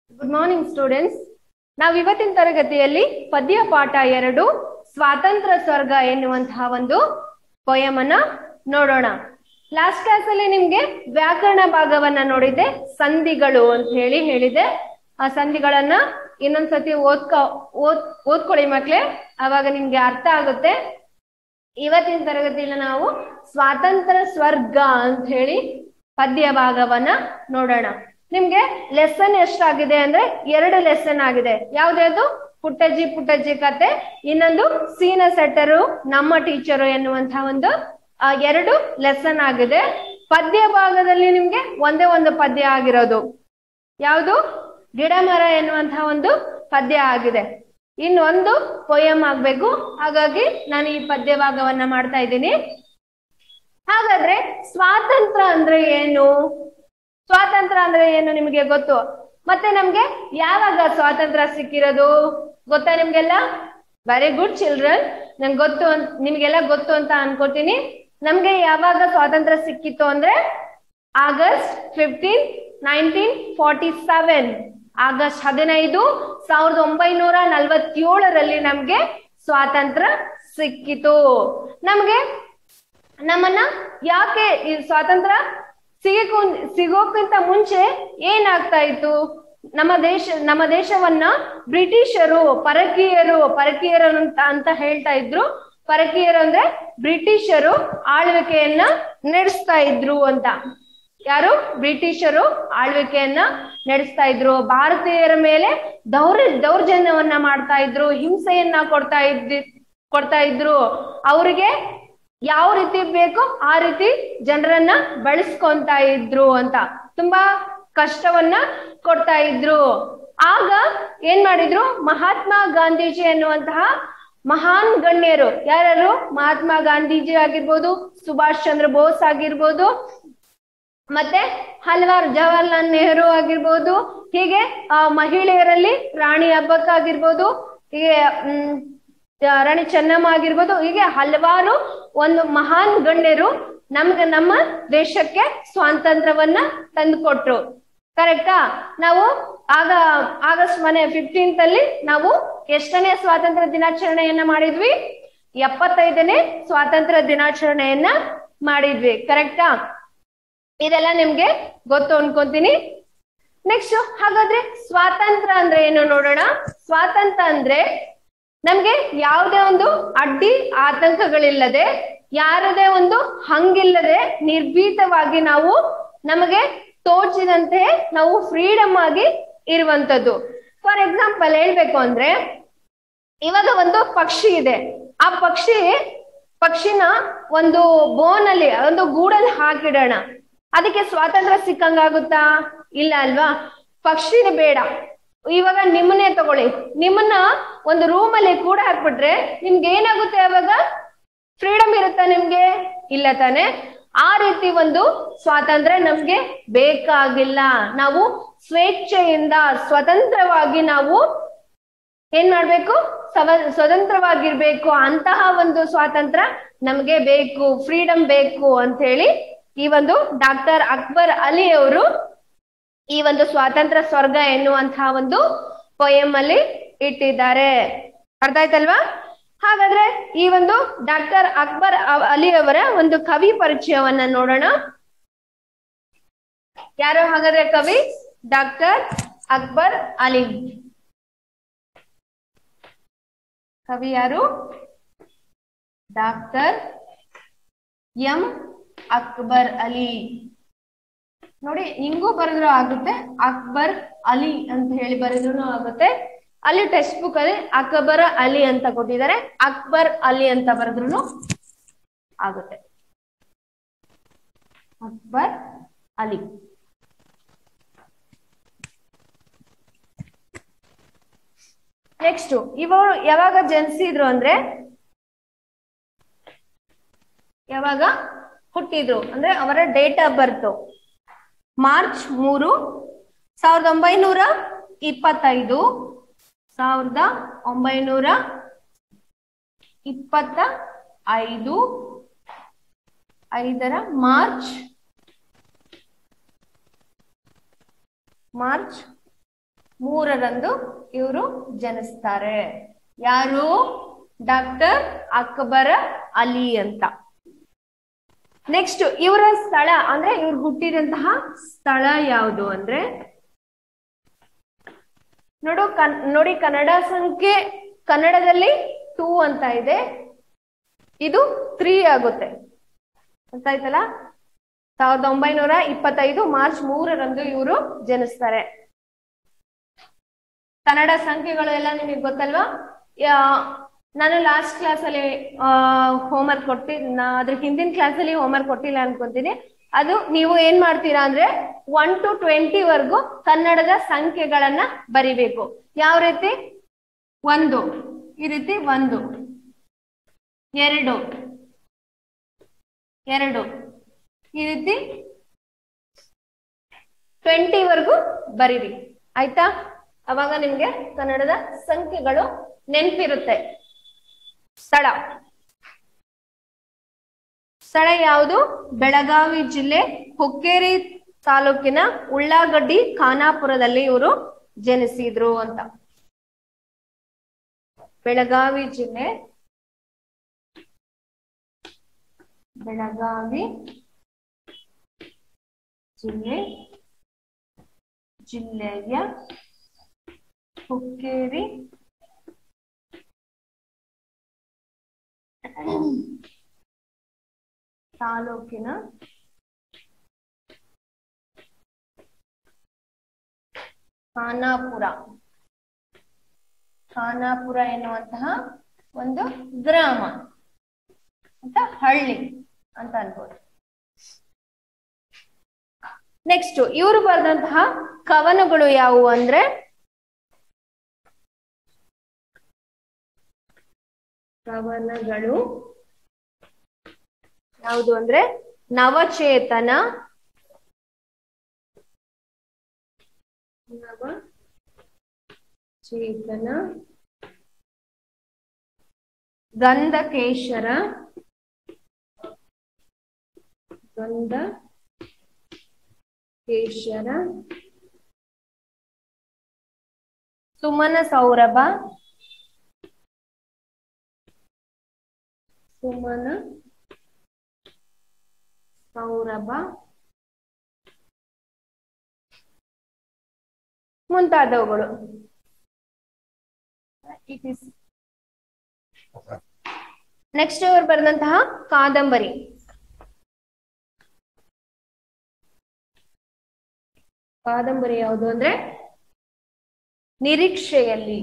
good morning students ನಾವು ಇವತ್ತಿನ ತರಗತಿಯಲ್ಲಿ ಪದ್ಯ ಪಾಠ ಎರಡು ಸ್ವಾತಂತ್ರ್ಯ ಸ್ವರ್ಗ ಎನ್ನುವಂತಹ ಒಂದು poem ಅನ್ನ ನೋಡೋಣ ಲಾಸ್ಟ್ ಕ್ಲಾಸ್ ಅಲ್ಲಿ ನಿಮ್ಗೆ ವ್ಯಾಕರಣ ಭಾಗವನ್ನ ನೋಡಿದ್ದೆ ಸಂಧಿಗಳು ಅಂತ ಹೇಳಿ ಹೇಳಿದೆ ಆ ಸಂಧಿಗಳನ್ನ ಇನ್ನೊಂದ್ಸತಿ ಓದ್ಕೊ ಓದ್ ಓದ್ಕೊಳ್ಳಿ ಮಕ್ಳೇ ಅವಾಗ ನಿಮ್ಗೆ ಅರ್ಥ ಆಗುತ್ತೆ ಇವತ್ತಿನ ತರಗತಿಯಲ್ಲಿ ನಾವು ಸ್ವಾತಂತ್ರ್ಯ ಸ್ವರ್ಗ ಅಂತ ಹೇಳಿ ಪದ್ಯ ಭಾಗವನ್ನ ನೋಡೋಣ ನಿಮ್ಗೆ ಲೆಸನ್ ಎಷ್ಟಾಗಿದೆ ಅಂದ್ರೆ ಎರಡು ಲೆಸನ್ ಆಗಿದೆ ಯಾವ್ದ್ಯಾವ್ದು ಪುಟ್ಟಜ್ಜಿ ಪುಟ್ಟಜ್ಜಿ ಕತೆ ಇನ್ನೊಂದು ಸೀನ ಸೆಟ್ಟರು ನಮ್ಮ ಟೀಚರು ಎನ್ನುವಂತಹ ಒಂದು ಆ, ಎರಡು ಲೆಸನ್ ಆಗಿದೆ ಪದ್ಯ ಭಾಗದಲ್ಲಿ ನಿಮ್ಗೆ ಒಂದೇ ಒಂದು ಪದ್ಯ ಆಗಿರೋದು ಯಾವುದು ಗಿಡ ಮರ ಎನ್ನುವಂತಹ ಒಂದು ಪದ್ಯ ಆಗಿದೆ ಇನ್ನೊಂದು ಪೊಯಮ್ ಆಗ್ಬೇಕು ಹಾಗಾಗಿ ನಾನು ಈ ಪದ್ಯ ಭಾಗವನ್ನ ಮಾಡ್ತಾ ಇದ್ದೀನಿ ಹಾಗಾದ್ರೆ ಸ್ವಾತಂತ್ರ್ಯ ಅಂದ್ರೆ ಏನು ಸ್ವಾತಂತ್ರ್ಯ ಅಂದ್ರೆ ಏನು ನಿಮಗೆ ಗೊತ್ತು ಮತ್ತೆ ನಮ್ಗೆ ಯಾವಾಗ ಸ್ವಾತಂತ್ರ್ಯ ಸಿಕ್ಕಿರೋದು ಗೊತ್ತಾ ನಿಮ್ಗೆಲ್ಲ ವೆರಿ ಗುಡ್ ಚಿಲ್ಡ್ರನ್ ನಂಗೆ ಗೊತ್ತು ಅಂತ ನಿಮ್ಗೆಲ್ಲ ಗೊತ್ತು ಅಂತ ಅನ್ಕೋತೀನಿ ನಮ್ಗೆ ಯಾವಾಗ ಸ್ವಾತಂತ್ರ್ಯ ಸಿಕ್ಕಿತ್ತು ಅಂದ್ರೆ August fifteen nineteen forty seven August ಹದಿನೈದು ಸಾವಿರದ ಒಂಬೈನೂರ ನಲವತ್ತೇಳರಲ್ಲಿ ನಮ್ಗೆ ಸ್ವಾತಂತ್ರ್ಯ ಸಿಕ್ಕಿತು ನಮ್ಗೆ ನಮ್ಮನ್ನ ಯಾಕೆ ಈ ಸ್ವಾತಂತ್ರ್ಯ ಸಿಗಕ್ಕೂ ಸಿಗೋಕ್ಕಿಂತ ಮುಂಚೆ ಏನಾಗ್ತಾ ಇತ್ತು ನಮ್ಮ ದೇಶ ನಮ್ಮ ದೇಶವನ್ನ ಬ್ರಿಟಿಷರು ಪರಕೀಯರು ಪರಕೀಯರು ಅಂತ ಅಂತ ಹೇಳ್ತಾ ಇದ್ರು ಪರಕೀಯರು ಅಂದ್ರೆ ಬ್ರಿಟಿಷರು ಆಳ್ವಿಕೆಯನ್ನ ನಡೆಸ್ತಾ ಇದ್ರು ಅಂತ ಯಾರು ಬ್ರಿಟಿಷರು ಆಳ್ವಿಕೆಯನ್ನ ನಡೆಸ್ತಾ ಇದ್ರು ಭಾರತೀಯರ ಮೇಲೆ ದೌರ್ ದೌರ್ಜನ್ಯವನ್ನ ಮಾಡ್ತಾ ಇದ್ರು ಹಿಂಸೆಯನ್ನ ಕೊಡ್ತಾ ಇದ್ದಿ ಕೊಡ್ತಾ ಇದ್ರು ಅವರಿಗೆ ಯಾವ ರೀತಿ ಬೇಕೋ ಆ ರೀತಿ ಜನರನ್ನ ಬಳಸ್ಕೊಂತ ಇದ್ರು ಅಂತ ತುಂಬಾ ಕಷ್ಟವನ್ನ ಕೊಡ್ತಾ ಇದ್ರು ಆಗ ಏನ್ ಮಾಡಿದ್ರು ಮಹಾತ್ಮ ಗಾಂಧೀಜಿ ಅನ್ನುವಂತಹ ಮಹಾನ್ ಗಣ್ಯರು ಯಾರ್ಯಾರು ಮಹಾತ್ಮ ಗಾಂಧೀಜಿ ಆಗಿರ್ಬೋದು ಸುಭಾಷ್ ಚಂದ್ರ ಬೋಸ್ ಆಗಿರ್ಬೋದು ಮತ್ತೆ ಹಲವಾರು ಜವಾಹರ್ಲಾಲ್ ನೆಹರು ಆಗಿರ್ಬೋದು ಹೀಗೆ ಆ ಮಹಿಳೆಯರಲ್ಲಿ ರಾಣಿ ಅಬ್ಬಕ್ಕ ಆಗಿರ್ಬೋದು ಹೀಗೆ ಹ್ಮ್ ಆ, ರಾಣಿ ಚೆನ್ನಮ್ಮ ಆಗಿರ್ಬೋದು ಹೀಗೆ ಹಲವಾರು ಒಂದು ಮಹಾನ್ ಗಣ್ಯರು ನಮ್ಗೆ ನಮ್ಮ ದೇಶಕ್ಕೆ ಸ್ವಾತಂತ್ರ್ಯವನ್ನ ತಂದುಕೊಟ್ರು ಕರೆಕ್ಟಾ ನಾವು ಆಗ ಆಗಸ್ಟ್ ಮನೆ ಫಿಫ್ಟೀನ್ತ್ ಅಲ್ಲಿ ನಾವು ಎಷ್ಟನೇ ಸ್ವಾತಂತ್ರ್ಯ ದಿನಾಚರಣೆಯನ್ನ ಮಾಡಿದ್ವಿ ಎಪ್ಪತ್ತೈದನೇ ಸ್ವಾತಂತ್ರ್ಯ ದಿನಾಚರಣೆಯನ್ನ ಮಾಡಿದ್ವಿ ಕರೆಕ್ಟಾ ಇದೆಲ್ಲ ನಿಮ್ಗೆ ಗೊತ್ತು ಅನ್ಕೊಂತೀನಿ ನೆಕ್ಸ್ಟ್ ಹಾಗಾದ್ರೆ ಸ್ವಾತಂತ್ರ್ಯ ಅಂದ್ರೆ ಏನು ನೋಡೋಣ ಸ್ವಾತಂತ್ರ್ಯ ಅಂದ್ರೆ ನಮ್ಗೆ ಯಾವುದೇ ಒಂದು ಅಡ್ಡಿ ಆತಂಕಗಳಿಲ್ಲದೆ ಯಾರದೇ ಒಂದು ಹಂಗಿಲ್ಲದೆ ನಿರ್ಭೀತವಾಗಿ ನಾವು ನಮಗೆ ತೋಚಿದಂತೆ ನಾವು ಫ್ರೀಡಮ್ ಆಗಿ ಇರುವಂತದ್ದು ಫಾರ್ ಎಕ್ಸಾಂಪಲ್ ಹೇಳ್ಬೇಕು ಅಂದ್ರೆ ಇವಾಗ ಒಂದು ಪಕ್ಷಿ ಇದೆ ಆ ಪಕ್ಷಿ ಪಕ್ಷಿನ ಒಂದು ಬೋನಲ್ಲಿ ಒಂದು ಗೂಡಲ್ಲಿ ಹಾಕಿಡೋಣ ಅದಕ್ಕೆ ಸ್ವಾತಂತ್ರ್ಯ ಸಿಕ್ಕಂಗಾಗುತ್ತಾ ಇಲ್ಲ ಅಲ್ವಾ ಪಕ್ಷಿನ ಬೇಡ ಇವಾಗ ನಿಮ್ಮನ್ನೇ ತಗೊಳ್ಳಿ ನಿಮ್ಮನ್ನ ಒಂದು ರೂಮ್ ಅಲ್ಲಿ ಕೂಡ ಹಾಕ್ಬಿಟ್ರೆ ನಿಮ್ಗೆ ಏನಾಗುತ್ತೆ ಅವಾಗ ಫ್ರೀಡಮ್ ಇರುತ್ತಾ ನಿಮ್ಗೆ ಇಲ್ಲ ತಾನೆ ಆ ರೀತಿ ಒಂದು ಸ್ವಾತಂತ್ರ್ಯ ನಮ್ಗೆ ಬೇಕಾಗಿಲ್ಲ ನಾವು ಸ್ವೇಚ್ಛೆಯಿಂದ ಸ್ವತಂತ್ರವಾಗಿ ನಾವು ಏನ್ ಮಾಡ್ಬೇಕು ಸವ ಸ್ವತಂತ್ರವಾಗಿರ್ಬೇಕು ಅಂತಹ ಒಂದು ಸ್ವಾತಂತ್ರ್ಯ ನಮ್ಗೆ ಬೇಕು ಫ್ರೀಡಮ್ ಬೇಕು ಅಂತ ಹೇಳಿ ಈ ಒಂದು ಡಾಕ್ಟರ್ ಅಕ್ಬರ್ ಅಲಿ ಅವರು ಈ ಒಂದು ಸ್ವಾತಂತ್ರ್ಯ ಸ್ವರ್ಗ ಎನ್ನುವಂತಹ ಒಂದು ಪೊಯಮ್ ಅಲ್ಲಿ ಇಟ್ಟಿದ್ದಾರೆ ಅರ್ಥ ಆಯ್ತಲ್ವಾ ಹಾಗಾದ್ರೆ ಈ ಒಂದು ಡಾಕ್ಟರ್ ಅಕ್ಬರ್ ಅ- ಅಲಿ ಅವರ ಒಂದು ಕವಿ ಪರಿಚಯವನ್ನ ನೋಡೋಣ ಯಾರು ಹಾಗಾದ್ರೆ ಕವಿ ಡಾಕ್ಟರ್ ಅಕ್ಬರ್ ಅಲಿ ಕವಿ ಯಾರು ಡಾಕ್ಟರ್ ಎಂ ಅಕ್ಬರ್ ಅಲಿ ನೋಡಿ ಹಿಂಗೂ ಬರೆದ್ರು ಆಗುತ್ತೆ ಅಕ್ಬರ್ ಅಲಿ ಅಂತ ಹೇಳಿ ಬರೆದ್ರು ಆಗುತ್ತೆ ಅಲ್ಲಿ ಟೆಕ್ಸ್ಟ್ ಬುಕ್ ಅಲ್ಲಿ ಅಕ್ಬರ ಅಲಿ ಅಂತ ಕೊಟ್ಟಿದ್ದಾರೆ ಅಕ್ಬರ್ ಅಲಿ ಅಂತ ಬರೆದ್ರು ಆಗುತ್ತೆ ಅಕ್ಬರ್ ಅಲಿ ನೆಕ್ಸ್ಟ್ ಇವರು ಯಾವಾಗ ಜನಿಸಿದ್ರು ಅಂದ್ರೆ ಯಾವಾಗ ಹುಟ್ಟಿದ್ರು ಅಂದ್ರೆ ಅವರ ಡೇಟ್ ಆಫ್ ಬರ್ತ್ ಮಾರ್ಚ್ ಮೂರು ಸಾವಿರದ ಒಂಬೈನೂರ ಇಪ್ಪತ್ತೈದು ಸಾವಿರದ ಒಂಬೈನೂರ ಇಪ್ಪತ್ತ ಐದು ಐದರ ಮಾರ್ಚ್ ಮಾರ್ಚ್ ಮೂರರಂದು ಇವರು ಜನಿಸ್ತಾರೆ ಯಾರು ಡಾಕ್ಟರ್ ಅಕ್ಬರ ಅಲಿ ಅಂತ ನೆಕ್ಸ್ಟ್ ಇವರ ಸ್ಥಳ ಅಂದ್ರೆ ಇವ್ರು ಹುಟ್ಟಿದಂತಹ ಸ್ಥಳ ಯಾವುದು ಅಂದ್ರೆ ನೋಡು ಕನ್ ನೋಡಿ ಕನ್ನಡ ಸಂಖ್ಯೆ ಕನ್ನಡದಲ್ಲಿ ಟೂ ಅಂತ ಇದೆ ಇದು ತ್ರೀ ಆಗುತ್ತೆ ಗೊತ್ತಾಯ್ತಲ್ಲ ಸಾವಿರದ ಒಂಬೈನೂರ ಇಪ್ಪತ್ತೈದು ಮಾರ್ಚ್ ಮೂರರಂದು ಇವರು ಜನಿಸ್ತಾರೆ ಕನ್ನಡ ಸಂಖ್ಯೆಗಳು ಎಲ್ಲ ನಿಮಗೆ ಗೊತ್ತಲ್ವಾ ಯಾ- ನಾನು ಲಾಸ್ಟ್ ಕ್ಲಾಸ್ ಅಲ್ಲಿ ಹೋಮ್ವರ್ಕ್ ಕೊಟ್ಟಿ ನಾ- ಅದ್ರ ಹಿಂದಿನ ಕ್ಲಾಸ್ ಅಲ್ಲಿ ಹೋಮ್ವರ್ಕ್ ಕೊಟ್ಟಿಲ್ಲ ಅನ್ಕೊಂತೀನಿ ಅದು ನೀವು ಏನ್ ಮಾಡ್ತೀರಾ ಅಂದ್ರೆ ಒನ್ ಟು ಟ್ವೆಂಟಿ ವರ್ಗು ಕನ್ನಡದ ಸಂಖ್ಯೆಗಳನ್ನ ಬರಿಬೇಕು ಯಾವ ರೀತಿ ಒಂದು ಈ ರೀತಿ ಒಂದು ಎರಡು ಎರಡು ಈ ರೀತಿ ಟ್ವೆಂಟಿ ವರ್ಗು ಬರೀರಿ ಆಯ್ತಾ ಅವಾಗ ನಿಮ್ಗೆ ಕನ್ನಡದ ಸಂಖ್ಯೆಗಳು ನೆನ್ಪಿರುತ್ತೆ ಸ್ಥಳ ಸ್ಥಳ ಯಾವುದು ಬೆಳಗಾವಿ ಜಿಲ್ಲೆ ಹುಕ್ಕೇರಿ ತಾಲೂಕಿನ ಉಳ್ಳಾಗಡ್ಡಿ ಖಾನಾಪುರದಲ್ಲಿ ಇವರು ಜನಿಸಿದ್ರು ಅಂತ ಬೆಳಗಾವಿ ಜಿಲ್ಲೆ ಬೆಳಗಾವಿ ಜಿಲ್ಲೆ ಜಿಲ್ಲೆಯ ಹುಕ್ಕೇರಿ ತಾಲೂಕಿನ ಖಾನಾಪುರ ಖಾನಾಪುರ ಎನ್ನುವಂತಹ ಒಂದು ಗ್ರಾಮ ಅಂತ ಹಳ್ಳಿ ಅಂತ ಅನ್ಬೋದು ನೆಕ್ಸ್ಟ್ ಇವರು ಬರೆದಂತಹ ಕವನಗಳು ಯಾವುವು ಅಂದ್ರೆ ಕವನಗಳು ಯಾವುದು ಅಂದ್ರೆ ನವಚೇತನ ನವ ಚೇತನ ಗಂಧಕೇಶರ ಗಂಧ ಕೇಶರ ಸುಮನ ಸೌರಭ ಸುಮನ ಸೌರಭ ಮುಂತಾದವುಗಳು ಇಟ್ ಇಸ್ ನೆಕ್ಸ್ಟ್ ಅವರು ಬರೆದಂತಹ ಕಾದಂಬರಿ ಕಾದಂಬರಿ ಯಾವುದು ಅಂದ್ರೆ ನಿರೀಕ್ಷೆಯಲ್ಲಿ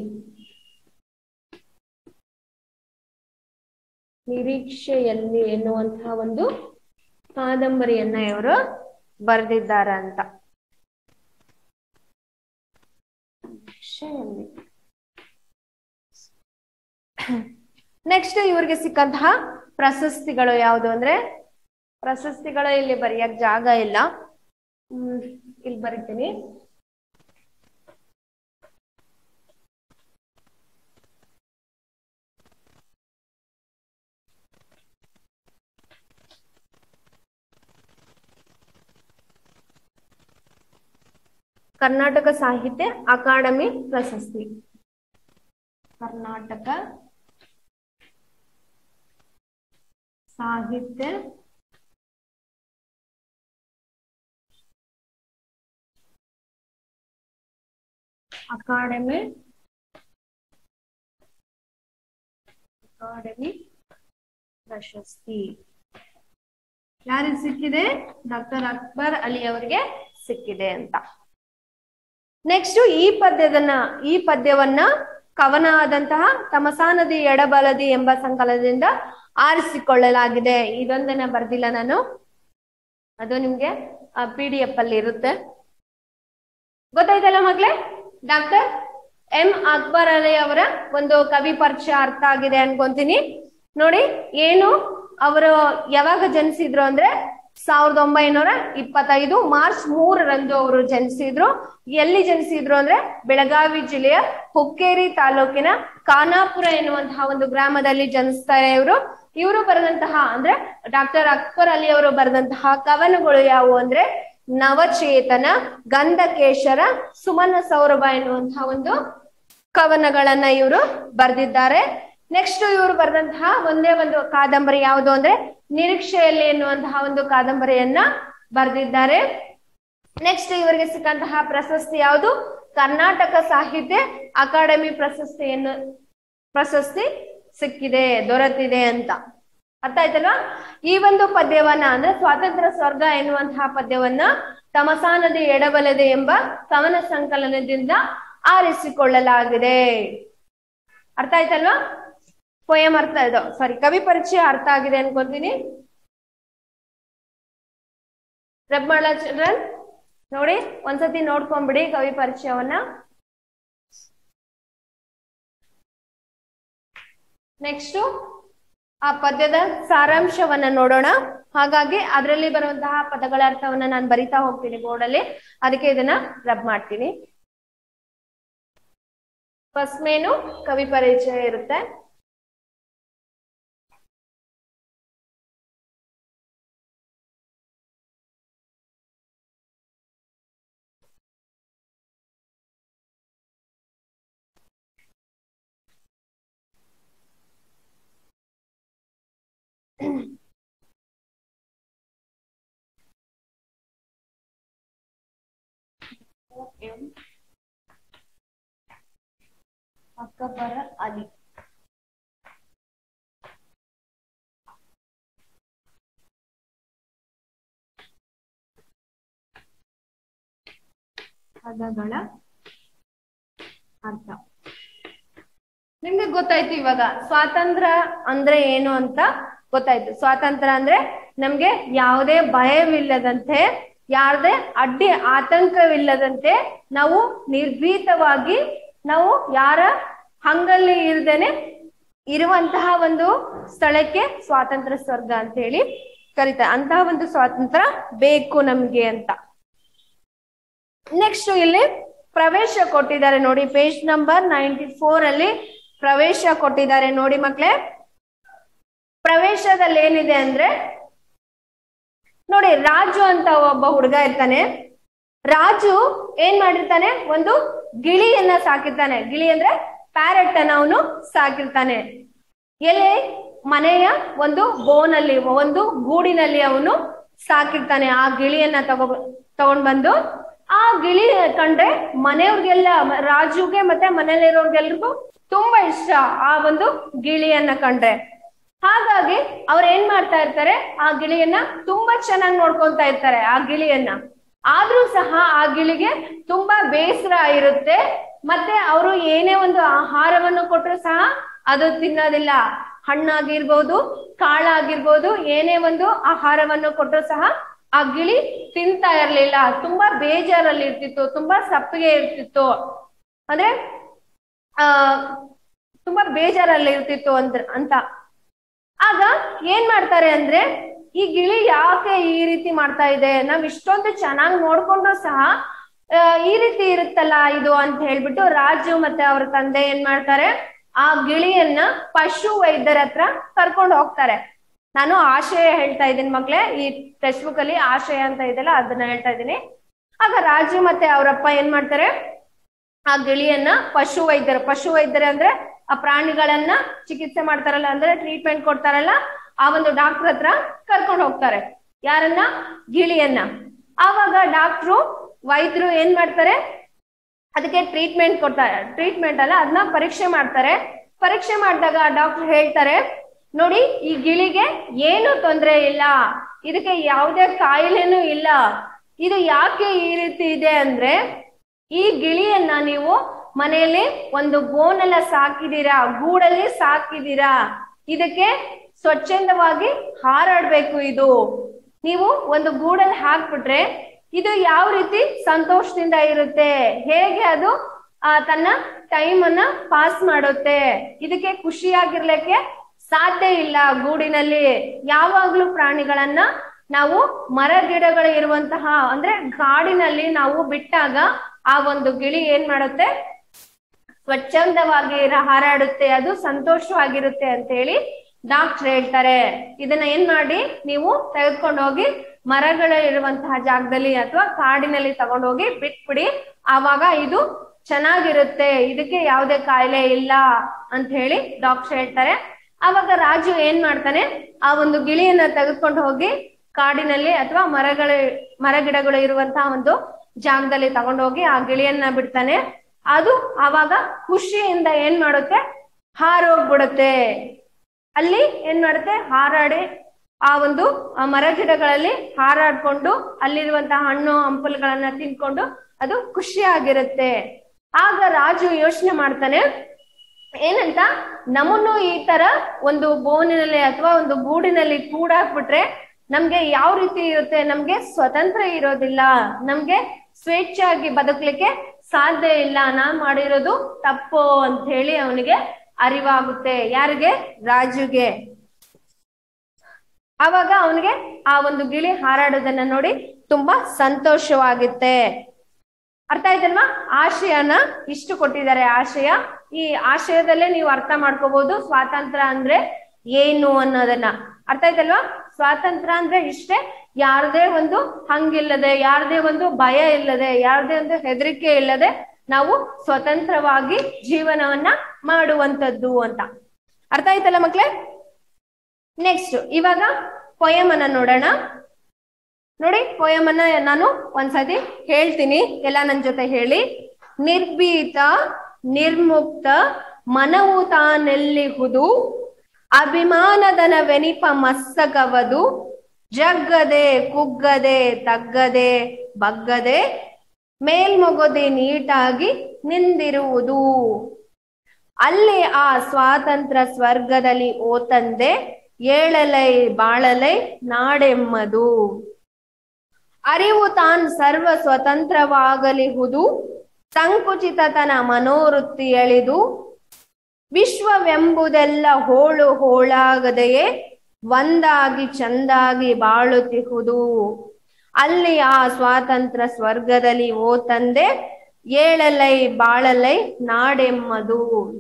ನಿರೀಕ್ಷೆಯಲ್ಲಿ ಎನ್ನುವಂತಹ ಒಂದು ಕಾದಂಬರಿಯನ್ನ ಇವರು ಬರೆದಿದ್ದಾರೆ ಅಂತ ನಿರೀಕ್ಷೆಯಲ್ಲಿ ನೆಕ್ಸ್ಟ್ ಇವ್ರಿಗೆ ಸಿಕ್ಕಂತಹ ಪ್ರಶಸ್ತಿಗಳು ಯಾವುದು ಅಂದ್ರೆ ಪ್ರಶಸ್ತಿಗಳು ಇಲ್ಲಿ ಬರೆಯಕ್ ಜಾಗ ಇಲ್ಲ ಹ್ಮ್ ಇಲ್ಲಿ ಬರಿತೀನಿ ಕರ್ನಾಟಕ ಸಾಹಿತ್ಯ ಅಕಾಡೆಮಿ ಪ್ರಶಸ್ತಿ ಕರ್ನಾಟಕ ಸಾಹಿತ್ಯ ಅಕಾಡೆಮಿ ಅಕಾಡೆಮಿ ಪ್ರಶಸ್ತಿ ಯಾರಿಗೆ ಸಿಕ್ಕಿದೆ ಡಾಕ್ಟರ್ ಅಕ್ಬರ್ ಅಲಿ ಅವರಿಗೆ ಸಿಕ್ಕಿದೆ ಅಂತ ನೆಕ್ಸ್ಟ್ ಈ ಪದ್ಯದನ್ನ ಈ ಪದ್ಯವನ್ನ ಕವನ ಆದಂತಹ ತಮಸಾನದಿ ಎಡಬಲದಿ ಎಂಬ ಸಂಕಲನದಿಂದ ಆರಿಸಿಕೊಳ್ಳಲಾಗಿದೆ ಇದೊಂದನ್ನ ಬರ್ದಿಲ್ಲ ನಾನು ಅದು ನಿಮ್ಗೆ ಪಿ ಡಿ ಎಫ್ ಅಲ್ಲಿ ಇರುತ್ತೆ ಗೊತ್ತಾಯ್ತಲ್ಲ ಮಕ್ಳೇ ಡಾಕ್ಟರ್ ಎಂ ಅಕ್ಬರ್ ಅಲಿ ಅವರ ಒಂದು ಕವಿ ಪರಿಚಯ ಅರ್ಥ ಆಗಿದೆ ಅನ್ಕೊಂತೀನಿ ನೋಡಿ ಏನು ಅವರು ಯಾವಾಗ ಜನಿಸಿದ್ರು ಅಂದ್ರೆ ಸಾವಿರದ ಒಂಬೈನೂರ ಇಪ್ಪತ್ತೈದು ಮಾರ್ಚ್ ಮೂರರಂದು ಅವರು ಜನಿಸಿದ್ರು ಎಲ್ಲಿ ಜನಿಸಿದ್ರು ಅಂದ್ರೆ ಬೆಳಗಾವಿ ಜಿಲ್ಲೆಯ ಹುಕ್ಕೇರಿ ತಾಲೂಕಿನ ಖಾನಾಪುರ ಎನ್ನುವಂತಹ ಒಂದು ಗ್ರಾಮದಲ್ಲಿ ಜನಿಸ್ತಾರೆ ಇವರು ಇವರು ಬರೆದಂತಹ ಅಂದ್ರೆ ಡಾಕ್ಟರ್ ಅಕ್ಬರ್ ಅಲಿ ಅವರು ಬರೆದಂತಹ ಕವನಗಳು ಯಾವುವು ಅಂದ್ರೆ ನವಚೇತನ ಗಂಧಕೇಶರ ಸುಮನ ಸೌರಭ ಎನ್ನುವಂತಹ ಒಂದು ಕವನಗಳನ್ನ ಇವರು ಬರೆದಿದ್ದಾರೆ ನೆಕ್ಸ್ಟ್ ಇವರು ಬರೆದಂತಹ ಒಂದೇ ಒಂದು ಕಾದಂಬರಿ ಯಾವುದು ಅಂದ್ರೆ ನಿರೀಕ್ಷೆಯಲ್ಲಿ ಎನ್ನುವಂತಹ ಒಂದು ಕಾದಂಬರಿಯನ್ನ ಬರೆದಿದ್ದಾರೆ ನೆಕ್ಸ್ಟ್ ಇವರಿಗೆ ಸಿಕ್ಕಂತಹ ಪ್ರಶಸ್ತಿ ಯಾವುದು ಕರ್ನಾಟಕ ಸಾಹಿತ್ಯ ಅಕಾಡೆಮಿ ಪ್ರಶಸ್ತಿಯನ್ನು ಪ್ರಶಸ್ತಿ ಸಿಕ್ಕಿದೆ ದೊರೆತಿದೆ ಅಂತ ಅರ್ಥ ಆಯ್ತಲ್ವಾ ಈ ಒಂದು ಪದ್ಯವನ್ನ ಅಂದ್ರೆ ಸ್ವಾತಂತ್ರ್ಯ ಸ್ವರ್ಗ ಎನ್ನುವಂತಹ ಪದ್ಯವನ್ನ ತಮಸಾ ನದಿ ಎಡಬಲದೆ ಎಂಬ ಕವನ ಸಂಕಲನದಿಂದ ಆರಿಸಿಕೊಳ್ಳಲಾಗಿದೆ ಅರ್ಥ ಆಯ್ತಲ್ವಾ ಪೋಯಂ ಅರ್ಥ ಇದು ಸಾರಿ ಕವಿ ಪರಿಚಯ ಅರ್ಥ ಆಗಿದೆ ಅನ್ಕೊಂತೀನಿ ರಬ್ ಮಾಡ ಚಿಲ್ಡ್ರನ್ ನೋಡಿ ಒಂದ್ಸತಿ ನೋಡ್ಕೊಂಡ್ಬಿಡಿ ಕವಿ ಪರಿಚಯವನ್ನ ನೆಕ್ಸ್ಟ್ ಆ ಪದ್ಯದ ಸಾರಾಂಶವನ್ನ ನೋಡೋಣ ಹಾಗಾಗಿ ಅದರಲ್ಲಿ ಬರುವಂತಹ ಪದಗಳ ಅರ್ಥವನ್ನ ನಾನು ಬರಿತಾ ಹೋಗ್ತೀನಿ ಬೋರ್ಡಲ್ಲಿ ಅದಕ್ಕೆ ಇದನ್ನ ರಬ್ ಮಾಡ್ತೀನಿ ಫಸ್ಟ್ ಮೇನು ಕವಿ ಪರಿಚಯ ಇರುತ್ತೆ ಅಕ್ಕಬರ ಅಲಿ ಪದಗಳ ಅರ್ಥ ನಿಮ್ಗೆ ಗೊತ್ತಾಯ್ತು ಇವಾಗ ಸ್ವಾತಂತ್ರ್ಯ ಅಂದ್ರೆ ಏನು ಅಂತ ಗೊತ್ತಾಯ್ತು ಸ್ವಾತಂತ್ರ್ಯ ಅಂದ್ರೆ ನಮ್ಗೆ ಯಾವುದೇ ಭಯವಿಲ್ಲದಂತೆ ಯಾರದೇ ಅಡ್ಡಿ ಆತಂಕವಿಲ್ಲದಂತೆ ನಾವು ನಿರ್ಭೀತವಾಗಿ ನಾವು ಯಾರ ಹಂಗಲ್ಲಿ ಇರ್ದೇನೆ ಇರುವಂತಹ ಒಂದು ಸ್ಥಳಕ್ಕೆ ಸ್ವಾತಂತ್ರ್ಯ ಸ್ವರ್ಗ ಅಂತ ಹೇಳಿ ಕರೀತಾರೆ ಅಂತಹ ಒಂದು ಸ್ವಾತಂತ್ರ್ಯ ಬೇಕು ನಮ್ಗೆ ಅಂತ ನೆಕ್ಸ್ಟ್ ಇಲ್ಲಿ ಪ್ರವೇಶ ಕೊಟ್ಟಿದ್ದಾರೆ ನೋಡಿ ಪೇಜ್ ನಂಬರ್ ನೈಂಟಿ ಫೋರ್ ಅಲ್ಲಿ ಪ್ರವೇಶ ಕೊಟ್ಟಿದ್ದಾರೆ ನೋಡಿ ಮಕ್ಳೇ ಪ್ರವೇಶದಲ್ಲಿ ಏನಿದೆ ಅಂದ್ರೆ ನೋಡಿ ರಾಜು ಅಂತ ಒಬ್ಬ ಹುಡುಗ ಇರ್ತಾನೆ ರಾಜು ಏನ್ ಮಾಡಿರ್ತಾನೆ ಒಂದು ಗಿಳಿಯನ್ನ ಸಾಕಿರ್ತಾನೆ ಗಿಳಿ ಅಂದ್ರೆ ಪ್ಯಾರೆಟ್ ಅನ್ನ ಅವನು ಸಾಕಿರ್ತಾನೆ ಎಲ್ಲಿ ಮನೆಯ ಒಂದು ಬೋನಲ್ಲಿ ಒಂದು ಗೂಡಿನಲ್ಲಿ ಅವನು ಸಾಕಿರ್ತಾನೆ ಆ ಗಿಳಿಯನ್ನ ತಗೋ ತಗೊಂಡ್ ಬಂದು ಆ ಗಿಳಿ ಕಂಡ್ರೆ ಮನೆಯವ್ರಿಗೆಲ್ಲ ಮ- ರಾಜುಗೆ ಮತ್ತೆ ಮನೇಲಿರೋರ್ಗೆಲ್ರಿಗೂ ತುಂಬಾ ಇಷ್ಟ ಆ ಒಂದು ಗಿಳಿಯನ್ನ ಕಂಡ್ರೆ ಹಾಗಾಗಿ ಅವ್ರು ಏನ್ ಮಾಡ್ತಾ ಇರ್ತಾರೆ ಆ ಗಿಳಿಯನ್ನ ತುಂಬಾ ಚೆನ್ನಾಗಿ ನೋಡ್ಕೊಂತಾ ಇರ್ತಾರೆ ಆ ಗಿಳಿಯನ್ನ ಆದ್ರೂ ಸಹ ಆ ಗಿಳಿಗೆ ತುಂಬಾ ಬೇಸರ ಇರುತ್ತೆ ಮತ್ತೆ ಅವರು ಏನೇ ಒಂದು ಆಹಾರವನ್ನು ಕೊಟ್ಟರು ಸಹ ಅದು ತಿನ್ನೋದಿಲ್ಲ ಹಣ್ಣಾಗಿರ್ಬೋದು ಕಾಳಾಗಿರ್ಬೋದು ಏನೇ ಒಂದು ಆಹಾರವನ್ನು ಕೊಟ್ಟರು ಸಹ ಆ ಗಿಳಿ ತಿಂತಾ ಇರ್ಲಿಲ್ಲ ತುಂಬಾ ಬೇಜಾರಲ್ಲಿ ಇರ್ತಿತ್ತು ತುಂಬಾ ಸಪ್ಪಗೆ ಇರ್ತಿತ್ತು ಅಂದ್ರೆ ಆ ತುಂಬಾ ಬೇಜಾರಲ್ಲಿ ಇರ್ತಿತ್ತು ಅಂದ್ರ ಅಂತ ಆಗ ಏನ್ ಮಾಡ್ತಾರೆ ಅಂದ್ರೆ ಈ ಗಿಳಿ ಯಾಕೆ ಈ ರೀತಿ ಮಾಡ್ತಾ ಇದೆ ನಾವ್ ಇಷ್ಟೊಂದು ಚೆನ್ನಾಗಿ ನೋಡ್ಕೊಂಡ್ರು ಸಹ ಆ, ಈ ರೀತಿ ಇರುತ್ತಲ್ಲ ಇದು ಅಂತ ಹೇಳ್ಬಿಟ್ಟು ರಾಜು ಮತ್ತೆ ಅವ್ರ ತಂದೆ ಏನ್ ಮಾಡ್ತಾರೆ ಆ ಗಿಳಿಯನ್ನ ಪಶು ವೈದ್ಯರ ಹತ್ರ ಕರ್ಕೊಂಡು ಹೋಗ್ತಾರೆ ನಾನು ಆಶಯ ಹೇಳ್ತಾ ಇದ್ದೀನಿ ಮಕ್ಳೇ ಈ ಟೆಕ್ಸ್ಟ್ ಬುಕ್ ಅಲ್ಲಿ ಆಶಯ ಅಂತ ಇದೆಯಲ್ಲ ಅದನ್ನ ಹೇಳ್ತಾ ಇದ್ದೀನಿ ಆಗ ರಾಜು ಮತ್ತೆ ಅವರಪ್ಪ ಏನ್ ಮಾಡ್ತಾರೆ ಆ ಗಿಳಿಯನ್ನ ಪಶು ವೈದ್ಯರು ಪಶು ವೈದ್ಯರು ಅಂದ್ರೆ ಆ ಪ್ರಾಣಿಗಳನ್ನ ಚಿಕಿತ್ಸೆ ಮಾಡ್ತಾರಲ್ಲ ಅಂದ್ರೆ ಟ್ರೀಟ್ಮೆಂಟ್ ಕೊಡ್ತಾರಲ್ಲ ಆ ಒಂದು ಡಾಕ್ಟರ್ ಹತ್ರ ಕರ್ಕೊಂಡು ಹೋಗ್ತಾರೆ ಯಾರನ್ನ ಗಿಳಿಯನ್ನ ಆವಾಗ ಡಾಕ್ಟ್ರು ವೈದ್ಯರು ಏನ್ ಮಾಡ್ತಾರೆ ಅದಕ್ಕೆ ಟ್ರೀಟ್ಮೆಂಟ್ ಕೊಡ್ತಾರೆ ಟ್ರೀಟ್ಮೆಂಟ್ ಅಲ್ಲ ಅದನ್ನ ಪರೀಕ್ಷೆ ಮಾಡ್ತಾರೆ ಪರೀಕ್ಷೆ ಮಾಡಿದಾಗ ಡಾಕ್ಟರ್ ಹೇಳ್ತಾರೆ ನೋಡಿ ಈ ಗಿಳಿಗೆ ಏನು ತೊಂದರೆ ಇಲ್ಲ ಇದಕ್ಕೆ ಯಾವುದೇ ಕಾಯಿಲೆನೂ ಇಲ್ಲ ಇದು ಯಾಕೆ ಈ ರೀತಿ ಇದೆ ಅಂದ್ರೆ ಈ ಗಿಳಿಯನ್ನ ನೀವು ಮನೆಯಲ್ಲಿ ಒಂದು ಬೋನೆಲ್ಲ ಸಾಕಿದೀರಾ ಗೂಡಲ್ಲಿ ಸಾಕಿದೀರಾ ಇದಕ್ಕೆ ಸ್ವಚ್ಛಂದವಾಗಿ ಹಾರಾಡ್ಬೇಕು ಇದು ನೀವು ಒಂದು ಗೂಡಲ್ಲಿ ಹಾಕ್ಬಿಟ್ರೆ ಇದು ಯಾವ ರೀತಿ ಸಂತೋಷದಿಂದ ಇರುತ್ತೆ ಹೇಗೆ ಅದು ಆ, ತನ್ನ ಟೈಮ್ ಅನ್ನ ಪಾಸ್ ಮಾಡುತ್ತೆ ಇದಕ್ಕೆ ಖುಷಿಯಾಗಿರ್ಲಿಕ್ಕೆ ಸಾಧ್ಯ ಇಲ್ಲ ಗೂಡಿನಲ್ಲಿ ಯಾವಾಗ್ಲೂ ಪ್ರಾಣಿಗಳನ್ನ ನಾವು ಮರ ಗಿಡಗಳು ಇರುವಂತಹ ಅಂದ್ರೆ ಕಾಡಿನಲ್ಲಿ ನಾವು ಬಿಟ್ಟಾಗ ಆ ಒಂದು ಗಿಳಿ ಏನ್ ಮಾಡುತ್ತೆ ಸ್ವಚ್ಛಂದವಾಗಿ ರ- ಹಾರಾಡುತ್ತೆ ಅದು ಸಂತೋಷವಾಗಿರುತ್ತೆ ಅಂತ ಹೇಳಿ ಡಾಕ್ಟರ್ ಹೇಳ್ತಾರೆ ಇದನ್ನ ಏನ್ ಮಾಡಿ ನೀವು ತೆಗೆದುಕೊಂಡು ಹೋಗಿ ಮರಗಳು ಇರುವಂತಹ ಜಾಗದಲ್ಲಿ ಅಥವಾ ಕಾಡಿನಲ್ಲಿ ತಗೊಂಡೋಗಿ ಬಿಟ್ಬಿಡಿ ಆವಾಗ ಇದು ಚೆನ್ನಾಗಿರುತ್ತೆ ಇದಕ್ಕೆ ಯಾವುದೇ ಕಾಯಿಲೆ ಇಲ್ಲ ಅಂತ ಹೇಳಿ ಡಾಕ್ಟರ್ ಹೇಳ್ತಾರೆ ಆವಾಗ ರಾಜು ಏನ್ ಮಾಡ್ತಾನೆ ಆ ಒಂದು ಗಿಳಿಯನ್ನ ತೆಗೆದುಕೊಂಡು ಹೋಗಿ ಕಾಡಿನಲ್ಲಿ ಅಥವಾ ಮರಗಳ ಮರಗಿಡಗಳು ಇರುವಂತಹ ಒಂದು ಜಾಗದಲ್ಲಿ ತಗೊಂಡೋಗಿ ಆ ಗಿಳಿಯನ್ನ ಬಿಡ್ತಾನೆ ಅದು ಆವಾಗ ಖುಷಿಯಿಂದ ಏನ್ ಮಾಡುತ್ತೆ ಹಾರೋಗ್ಬಿಡುತ್ತೆ ಅಲ್ಲಿ ಏನ್ ಮಾಡುತ್ತೆ ಹಾರಾಡಿ ಆ ಒಂದು ಆ ಮರ ಗಿಡಗಳಲ್ಲಿ ಹಾರಾಡ್ಕೊಂಡು ಅಲ್ಲಿರುವಂತಹ ಹಣ್ಣು ಹಂಪಲುಗಳನ್ನ ತಿನ್ಕೊಂಡು ಅದು ಖುಷಿಯಾಗಿರುತ್ತೆ ಆಗ ರಾಜು ಯೋಚನೆ ಮಾಡ್ತಾನೆ ಏನಂತ ನಮ್ಮನ್ನು ಈ ತರ ಒಂದು ಬೋನಿನಲ್ಲಿ ಅಥವಾ ಒಂದು ಗೂಡಿನಲ್ಲಿ ಕೂಡಾಕ್ಬಿಟ್ರೆ ನಮ್ಗೆ ಯಾವ ರೀತಿ ಇರುತ್ತೆ ನಮ್ಗೆ ಸ್ವತಂತ್ರ ಇರೋದಿಲ್ಲ ನಮ್ಗೆ ಸ್ವೇಚ್ಛಾಗಿ ಬದುಕ್ಲಿಕ್ಕೆ ಸಾಧ್ಯ ಇಲ್ಲ ನಾನ್ ಮಾಡಿರೋದು ತಪ್ಪು ಅಂತ ಹೇಳಿ ಅವನಿಗೆ ಅರಿವಾಗುತ್ತೆ ಯಾರಿಗೆ ರಾಜುಗೆ ಅವಾಗ ಅವನಿಗೆ ಆ ಒಂದು ಗಿಳಿ ಹಾರಾಡೋದನ್ನ ನೋಡಿ ತುಂಬಾ ಸಂತೋಷವಾಗುತ್ತೆ ಅರ್ಥ ಆಯ್ತಲ್ವಾ ಆಶಯನ ಇಷ್ಟು ಕೊಟ್ಟಿದ್ದಾರೆ ಆಶಯ ಈ ಆಶಯದಲ್ಲೇ ನೀವು ಅರ್ಥ ಮಾಡ್ಕೋಬಹುದು ಸ್ವಾತಂತ್ರ್ಯ ಅಂದ್ರೆ ಏನು ಅನ್ನೋದನ್ನ ಅರ್ಥ ಆಯ್ತಲ್ವಾ ಸ್ವಾತಂತ್ರ್ಯ ಅಂದ್ರೆ ಇಷ್ಟೇ ಯಾರದೇ ಒಂದು ಹಂಗಿಲ್ಲದೆ ಯಾರದೇ ಒಂದು ಭಯ ಇಲ್ಲದೆ ಯಾರದೇ ಒಂದು ಹೆದರಿಕೆ ಇಲ್ಲದೆ ನಾವು ಸ್ವತಂತ್ರವಾಗಿ ಜೀವನವನ್ನ ಮಾಡುವಂತದ್ದು ಅಂತ ಅರ್ಥ ಆಯ್ತಲ್ಲ ಮಕ್ಳೇ ನೆಕ್ಸ್ಟ್ ಇವಾಗ ಪೊಯಮ್ ಅನ್ನ ನೋಡೋಣ ನೋಡಿ ಪೊಯಮ್ ಅನ್ನ ನಾನು ಒಂದ್ಸತಿ ಹೇಳ್ತೀನಿ ಎಲ್ಲ ನನ್ ಜೊತೆ ಹೇಳಿ ನಿರ್ಭೀತ ನಿರ್ಮುಕ್ತ ಮನವು ತಾನೆಲ್ಲಿಹುದು ಅಭಿಮಾನದನ ವೆನಿಪ ಮಸ್ಸಗವದು ಜಗ್ಗದೆ ಕುಗ್ಗದೆ ತಗ್ಗದೆ ಬಗ್ಗದೆ ಮೇಲ್ಮೊಗದೆ ನೀಟಾಗಿ ನಿಂದಿರುವುದು ಅಲ್ಲಿ ಆ ಸ್ವಾತಂತ್ರ್ಯ ಸ್ವರ್ಗದಲ್ಲಿ ಓತಂದೆ ಏಳಲೈ ಬಾಳಲೈ ನಾಡೆಮ್ಮದು ಅರಿವು ತಾನ್ ಸರ್ವ ಸ್ವತಂತ್ರವಾಗಲಿಹುದು ಸಂಕುಚಿತತನ ಮನೋವೃತ್ತಿ ಎಳೆದು ವಿಶ್ವವೆಂಬುದೆಲ್ಲ ಹೋಳು ಹೋಳಾಗದೆಯೇ ಒಂದಾಗಿ ಚಂದಾಗಿ ಬಾಳುತ್ತಿಹುದು ಅಲ್ಲಿ ಆ ಸ್ವಾತಂತ್ರ್ಯ ಸ್ವರ್ಗದಲ್ಲಿ ಓ ತಂದೆ ಏಳಲೈ ಬಾಳಲೈ ನಾಡೆಮ್ಮದು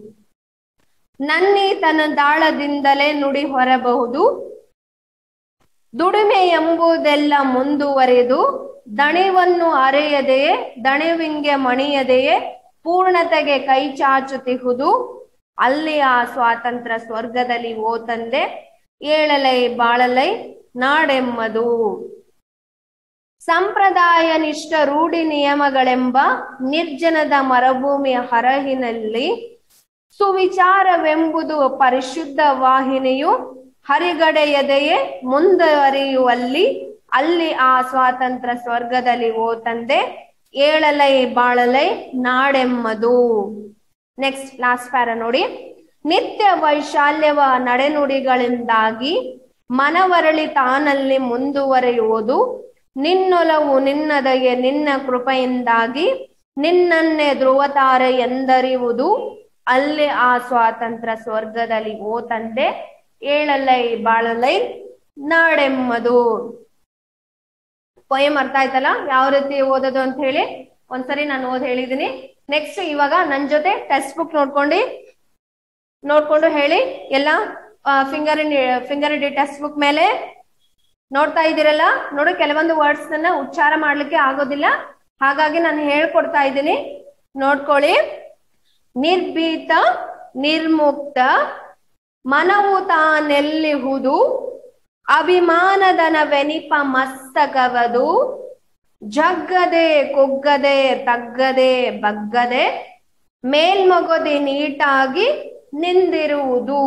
ನನ್ನಿ ತನ್ನ ದಾಳದಿಂದಲೇ ನುಡಿ ಹೊರಬಹುದು ದುಡಿಮೆ ಎಂಬುದೆಲ್ಲ ಮುಂದುವರೆದು ದಣಿವನ್ನು ಅರೆಯದೆಯೇ ದಣಿವಿಂಗೆ ಮಣಿಯದೆಯೇ ಪೂರ್ಣತೆಗೆ ಕೈ ಚಾಚುತ್ತಿಹುದು ಅಲ್ಲಿ ಆ ಸ್ವಾತಂತ್ರ್ಯ ಸ್ವರ್ಗದಲ್ಲಿ ಓ ತಂದೆ ಏಳಲೈ ಬಾಳಲೈ ನಾಡೆಮ್ಮದು ಸಂಪ್ರದಾಯ ನಿಷ್ಠ ರೂಢಿ ನಿಯಮಗಳೆಂಬ ನಿರ್ಜನದ ಮರುಭೂಮಿಯ ಹರಹಿನಲ್ಲಿ ಸುವಿಚಾರವೆಂಬುದು ಪರಿಶುದ್ಧ ವಾಹಿನಿಯು ಹರಿಗಡೆಯದೆಯೇ ಮುಂದುವರಿಯುವಲ್ಲಿ ಅಲ್ಲಿ ಆ ಸ್ವಾತಂತ್ರ್ಯ ಸ್ವರ್ಗದಲ್ಲಿ ಓ ತಂದೆ ಏಳಲೈ ಬಾಳಲೈ ನಾಡೆಮ್ಮದು ನೆಕ್ಸ್ಟ್ ಲಾಸ್ಟ್ ಪ್ಯಾರ ನೋಡಿ ನಿತ್ಯ ವೈಶಾಲ್ಯವ ನಡೆನುಡಿಗಳಿಂದಾಗಿ ಮನವರಳಿ ತಾನಲ್ಲಿ ಮುಂದುವರಿಯುವುದು ನಿನ್ನೊಲವು ನಿನ್ನದಗೆ ನಿನ್ನ ಕೃಪೆಯಿಂದಾಗಿ ನಿನ್ನನ್ನೇ ಧ್ರುವತಾರೆ ಎಂದರಿವುದು ಅಲ್ಲಿ ಆ ಸ್ವಾತಂತ್ರ್ಯ ಸ್ವರ್ಗದಲ್ಲಿ ಓ ತಂದೆ ಏಳಲೈ ಬಾಳಲೈ ನಾಡೆಮ್ಮದು ಪೊಯಮ್ ಅರ್ಥ ಆಯ್ತಲ್ಲ ಯಾವ ರೀತಿ ಓದೋದು ಅಂತ ಹೇಳಿ ಒಂದ್ಸರಿ ನಾನು ಓದ್ ಹೇಳಿದೀನಿ ನೆಕ್ಸ್ಟ್ ಇವಾಗ ನನ್ ಜೊತೆ ಟೆಕ್ಸ್ಟ್ ಬುಕ್ ನೋಡ್ಕೊಂಡು ನೋಡ್ಕೊಂಡು ಹೇಳಿ ಎಲ್ಲ ಫಿಂಗರ್ ಫಿಂಗರ್ ಇಡಿ ಟೆಕ್ಸ್ಟ್ ಬುಕ್ ಮೇಲೆ ನೋಡ್ತಾ ಇದ್ದೀರಲ್ಲ ನೋಡಿ ಕೆಲವೊಂದು ವರ್ಡ್ಸ್ ನನ್ನ ಉಚ್ಚಾರ ಮಾಡ್ಲಿಕ್ಕೆ ಆಗೋದಿಲ್ಲ ಹಾಗಾಗಿ ನಾನು ಹೇಳ್ಕೊಡ್ತಾ ಇದ್ದೀನಿ ನೋಡ್ಕೊಳ್ಳಿ ನಿರ್ಭೀತ ನಿರ್ಮುಕ್ತ ಮನವು ತಾನೆಲ್ಲಿಹುದು ಅಭಿಮಾನದನ ವೆನಿಪ ಮಸ್ತಕವದು ಜಗ್ಗದೆ ಕುಗ್ಗದೆ ತಗ್ಗದೆ ಬಗ್ಗದೆ ಮೇಲ್ಮೊಗದೆ ನೀಟಾಗಿ ನಿಂದಿರುವುದು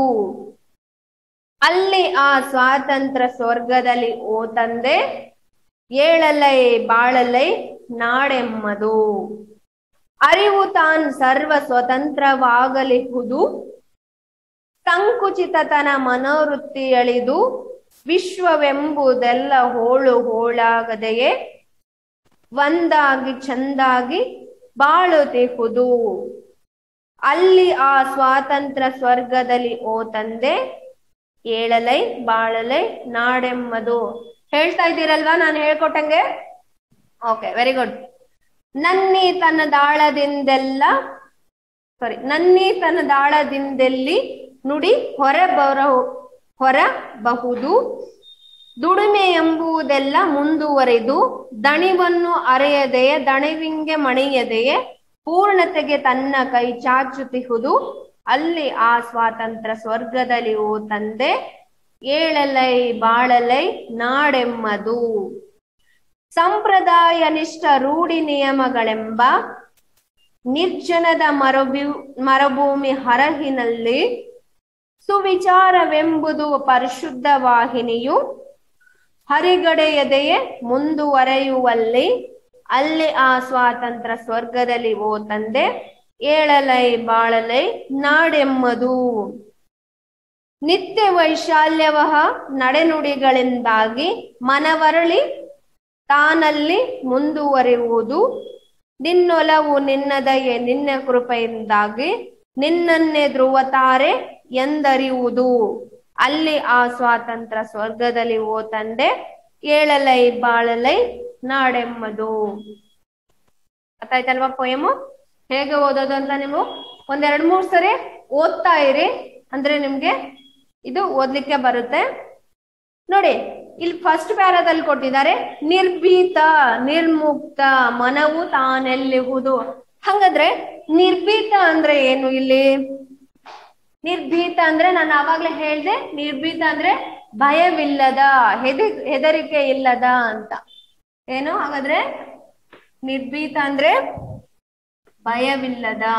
ಅಲ್ಲಿ ಆ ಸ್ವಾತಂತ್ರ್ಯ ಸ್ವರ್ಗದಲ್ಲಿ ಓ ತಂದೆ ಏಳಲೈ ಬಾಳಲೈ ನಾಡೆಮ್ಮದು ಅರಿವು ತಾನ್ ಸರ್ವ ಸ್ವತಂತ್ರವಾಗಲಿಹುದು ಸಂಕುಚಿತತನ ಮನೋವೃತ್ತಿ ಎಳಿದು ವಿಶ್ವವೆಂಬುದೆಲ್ಲ ಹೋಳು ಹೋಳಾಗದೆಯೇ ಒಂದಾಗಿ ಚಂದಾಗಿ ಬಾಳುತ್ತಿಹುದು ಅಲ್ಲಿ ಆ ಸ್ವಾತಂತ್ರ್ಯ ಸ್ವರ್ಗದಲ್ಲಿ ಓ ತಂದೆ ಏಳಲೈ ಬಾಳಲೈ ನಾಡೆಮ್ಮದು ಹೇಳ್ತಾ ಇದ್ದೀರಲ್ವಾ ನಾನು ಹೇಳ್ಕೊಟ್ಟಂಗೆ ಓಕೆ ವೆರಿ ಗುಡ್ ನನ್ನಿ ತನ್ನ ದಾಳದಿಂದೆಲ್ಲ ಸಾರಿ ನನ್ನಿ ತನ್ನ ದಾಳದಿಂದೆಲ್ಲಿ ನುಡಿ ಹೊರ ಬರ ಹೊರಬಹುದು ದುಡಿಮೆ ಎಂಬುದೆಲ್ಲ ಮುಂದುವರೆದು ದಣಿವನ್ನು ಅರೆಯದೆಯೇ ದಣಿವಿಂಗೆ ಮಣಿಯದೆಯೇ ಪೂರ್ಣತೆಗೆ ತನ್ನ ಕೈ ಚಾಚುತಿಹುದು ಅಲ್ಲಿ ಆ ಸ್ವಾತಂತ್ರ್ಯ ಸ್ವರ್ಗದಲ್ಲಿ ಓ ತಂದೆ ಏಳಲೈ ಬಾಳಲೈ ನಾಡೆಮ್ಮದು ಸಂಪ್ರದಾಯ ನಿಷ್ಠ ರೂಢಿ ನಿಯಮಗಳೆಂಬ ನಿರ್ಜನದ ಮರಭೂ ಮರುಭೂಮಿ ಹರಹಿನಲ್ಲಿ ಸುವಿಚಾರವೆಂಬುದು ಪರಿಶುದ್ಧ ವಾಹಿನಿಯು ಹರಿಗಡೆಯದೆಯೇ ಮುಂದುವರೆಯುವಲ್ಲಿ ಅಲ್ಲಿ ಆ ಸ್ವಾತಂತ್ರ್ಯ ಸ್ವರ್ಗದಲ್ಲಿ ಓ ತಂದೆ ಏಳಲೈ ಬಾಳಲೈ ನಾಡೆಮ್ಮದು ನಿತ್ಯ ವೈಶಾಲ್ಯವಹ ನಡೆನುಡಿಗಳಿಂದಾಗಿ ಮನವರಳಿ ತಾನಲ್ಲಿ ಮುಂದುವರಿಯುವುದು ನಿನ್ನೊಲವು ನಿನ್ನದಯೆ ನಿನ್ನ ಕೃಪೆಯಿಂದಾಗಿ ನಿನ್ನನ್ನೇ ಧ್ರುವತಾರೆ ಎಂದರಿಯುವುದು ಅಲ್ಲಿ ಆ ಸ್ವಾತಂತ್ರ್ಯ ಸ್ವರ್ಗದಲ್ಲಿ ಓ ತಂದೆ ಏಳಲೈ ಬಾಳಲೈ ನಾಡೆಮ್ಮದು ಗೊತ್ತಾಯ್ತಲ್ವಾ ಪೊಯಮು ಹೇಗೆ ಓದೋದು ಅಂತ ನೀವು ಒಂದೆರಡ್ ಮೂರ್ ಸರಿ ಓದ್ತಾ ಇರಿ ಅಂದ್ರೆ ನಿಮ್ಗೆ ಇದು ಓದ್ಲಿಕ್ಕೆ ಬರುತ್ತೆ ನೋಡಿ ಇಲ್ಲಿ ಫಸ್ಟ್ ಪ್ಯಾರಾದಲ್ಲಿ ಕೊಟ್ಟಿದ್ದಾರೆ ನಿರ್ಭೀತ ನಿರ್ಮುಕ್ತ ಮನವು ತಾನೆಲ್ಲಿಹುದು ಹಂಗಾದ್ರೆ ನಿರ್ಭೀತ ಅಂದ್ರೆ ಏನು ಇಲ್ಲಿ ನಿರ್ಭೀತ ಅಂದ್ರೆ ನಾನು ಆವಾಗ್ಲೇ ಹೇಳ್ದೆ ನಿರ್ಭೀತ ಅಂದ್ರೆ ಭಯವಿಲ್ಲದ ಹೆದ ಹೆದರಿಕೆ ಇಲ್ಲದ ಅಂತ ಏನು ಹಾಗಾದ್ರೆ ನಿರ್ಭೀತ ಅಂದ್ರೆ ಭಯವಿಲ್ಲದ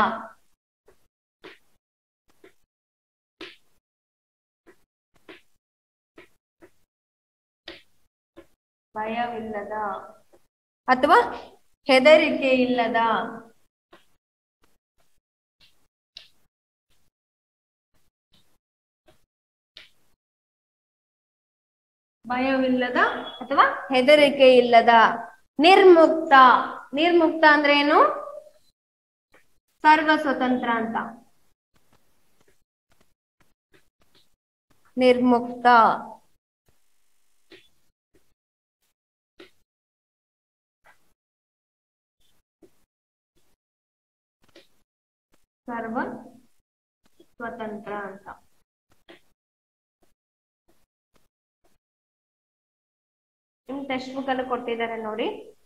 ಭಯವಿಲ್ಲದ ಅಥವಾ ಹೆದರಿಕೆ ಇಲ್ಲದ ಭಯವಿಲ್ಲದ ಅಥವಾ ಹೆದರಿಕೆ ಇಲ್ಲದ ನಿರ್ಮುಕ್ತ ನಿರ್ಮುಕ್ತ ಅಂದ್ರೆ ಏನು ಸರ್ವ ಸ್ವತಂತ್ರ ಅಂತ ನಿರ್ಮುಕ್ತ ಸರ್ವ ಸ್ವತಂತ್ರ ಅಂತ ನಿಮ್ ಟೆಕ್ಸ್ಟ್ ಬುಕ್ ಅಲ್ಲಿ ಕೊಟ್ಟಿದ್ದಾರೆ ನೋಡಿ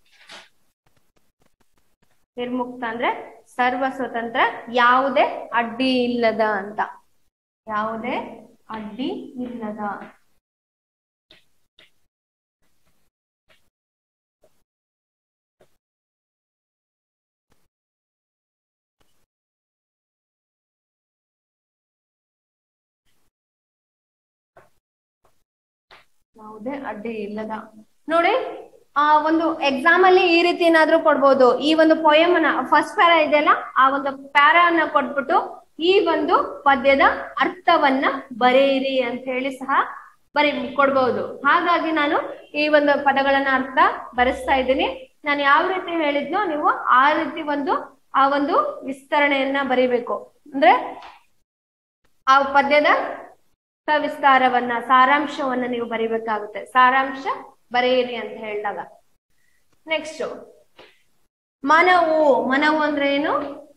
ನಿರ್ಮುಕ್ತ ಅಂದ್ರೆ ಸರ್ವ ಸ್ವತಂತ್ರ ಯಾವುದೇ ಅಡ್ಡಿ ಇಲ್ಲದ ಅಂತ ಯಾವುದೇ ಅಡ್ಡಿ ಇಲ್ಲದ ಯಾವುದೇ ಅಡ್ಡಿ ಇಲ್ಲದ ನೋಡಿ ಆ ಒಂದು ಎಕ್ಸಾಮ್ ಅಲ್ಲಿ ಈ ರೀತಿ ಏನಾದ್ರೂ ಕೊಡ್ಬೋದು ಈ ಒಂದು ಪೊಯಮ್ ಅನ್ನ ಫಸ್ಟ್ ಪ್ಯಾರಾ ಇದೆಯಲ್ಲ ಆ ಒಂದು ಪ್ಯಾರಾ ಅನ್ನ ಕೊಟ್ಬಿಟ್ಟು ಈ ಒಂದು ಪದ್ಯದ ಅರ್ಥವನ್ನ ಬರೆಯಿರಿ ಅಂತ ಹೇಳಿ ಸಹ ಬರಿ ಕೊಡ್ಬೋದು ಹಾಗಾಗಿ ನಾನು ಈ ಒಂದು ಪದಗಳನ್ನ ಅರ್ಥ ಬರೆಸ್ತಾ ಇದ್ದೀನಿ ನಾನು ಯಾವ ರೀತಿ ಹೇಳಿದ್ನೋ ನೀವು ಆ ರೀತಿ ಒಂದು ಆ ಒಂದು ವಿಸ್ತರಣೆಯನ್ನ ಬರಿಬೇಕು ಅಂದ್ರೆ ಆ ಪದ್ಯದ ವಿಸ್ತಾರವನ್ನ ಸಾರಾಂಶವನ್ನ ನೀವು ಬರಿಬೇಕಾಗುತ್ತೆ ಸಾರಾಂಶ ಬರೆಯಿರಿ ಅಂತ ಹೇಳಿದಾಗ ನೆಕ್ಸ್ಟ್ ಮನವು ಮನವು ಅಂದ್ರೆ ಏನು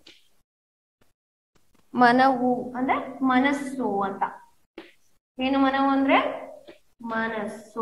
ಮನವು ಅಂದ್ರೆ ಮನಸ್ಸು ಅಂತ ಏನು ಮನವು ಅಂದ್ರೆ ಮನಸ್ಸು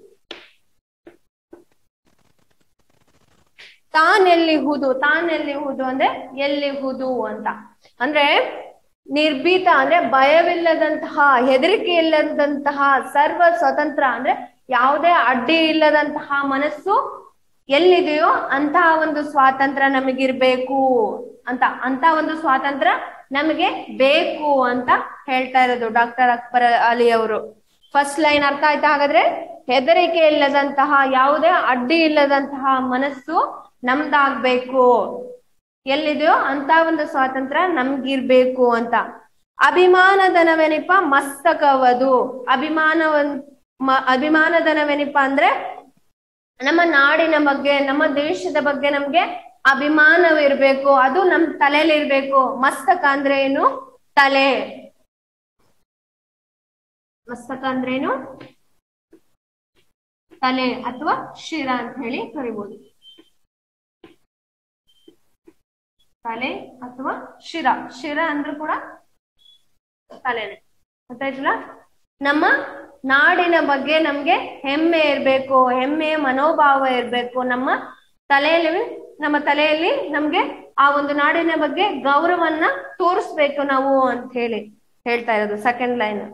ತಾನೆಲ್ಲಿಹುದು ತಾನೆಲ್ಲಿಹುದು ಅಂದ್ರೆ ಎಲ್ಲಿಹುದು ಅಂತ ಅಂದ್ರೆ ನಿರ್ಭೀತ ಅಂದ್ರೆ ಭಯವಿಲ್ಲದಂತಹ ಹೆದರಿಕೆ ಇಲ್ಲದಂತಹ ಸರ್ವ ಸ್ವತಂತ್ರ ಅಂದ್ರೆ ಯಾವುದೇ ಅಡ್ಡಿ ಇಲ್ಲದಂತಹ ಮನಸ್ಸು ಎಲ್ಲಿದೆಯೋ ಅಂತಹ ಒಂದು ಸ್ವಾತಂತ್ರ್ಯ ನಮಗಿರ್ಬೇಕು ಅಂತ ಅಂತ ಒಂದು ಸ್ವಾತಂತ್ರ್ಯ ನಮಗೆ ಬೇಕು ಅಂತ ಹೇಳ್ತಾ ಇರೋದು ಡಾಕ್ಟರ್ ಅಕ್ಬರ್ ಅಲಿ ಅವರು ಫಸ್ಟ್ ಲೈನ್ ಅರ್ಥ ಆಯ್ತಾ ಹಾಗಾದ್ರೆ ಹೆದರಿಕೆ ಇಲ್ಲದಂತಹ ಯಾವುದೇ ಅಡ್ಡಿ ಇಲ್ಲದಂತಹ ಮನಸ್ಸು ನಮ್ದಾಗ್ಬೇಕು ಎಲ್ಲಿದೆಯೋ ಅಂತ ಒಂದು ಸ್ವಾತಂತ್ರ್ಯ ನಮ್ಗಿರ್ಬೇಕು ಅಂತ ಅಭಿಮಾನದನವೆನಿಪ ಮಸ್ತಕವದು ಅಭಿಮಾನವನ್ ಮ- ಅಭಿಮಾನದನವೆನಿಪ ಅಂದ್ರೆ ನಮ್ಮ ನಾಡಿನ ಬಗ್ಗೆ ನಮ್ಮ ದೇಶದ ಬಗ್ಗೆ ನಮ್ಗೆ ಅಭಿಮಾನವಿರ್ಬೇಕು ಅದು ನಮ್ ತಲೆಯಲ್ಲಿ ಇರ್ಬೇಕು ಮಸ್ತಕ ಅಂದ್ರೆ ಏನು ತಲೆ ಮಸ್ತಕ ಅಂದ್ರೆ ಏನು ತಲೆ ಅಥವಾ ಶಿರ ಅಂತ ಹೇಳಿ ಕರಿಬಹುದು ತಲೆ ಅಥವಾ ಶಿರ ಶಿರ ಅಂದ್ರೂ ಕೂಡ ತಲೆನೆ ಗೊತ್ತಾಯ್ತಲ್ಲ ನಮ್ಮ ನಾಡಿನ ಬಗ್ಗೆ ನಮ್ಗೆ ಹೆಮ್ಮೆ ಇರ್ಬೇಕು ಹೆಮ್ಮೆ ಮನೋಭಾವ ಇರ್ಬೇಕು ನಮ್ಮ ತಲೆಯಲ್ಲಿ ನಮ್ಮ ತಲೆಯಲ್ಲಿ ನಮ್ಗೆ ಆ ಒಂದು ನಾಡಿನ ಬಗ್ಗೆ ಗೌರವನ್ನ ತೋರಿಸ್ಬೇಕು ನಾವು ಅಂತ ಹೇಳಿ ಹೇಳ್ತಾ ಇರೋದು ಸೆಕೆಂಡ್ ಲೈನ್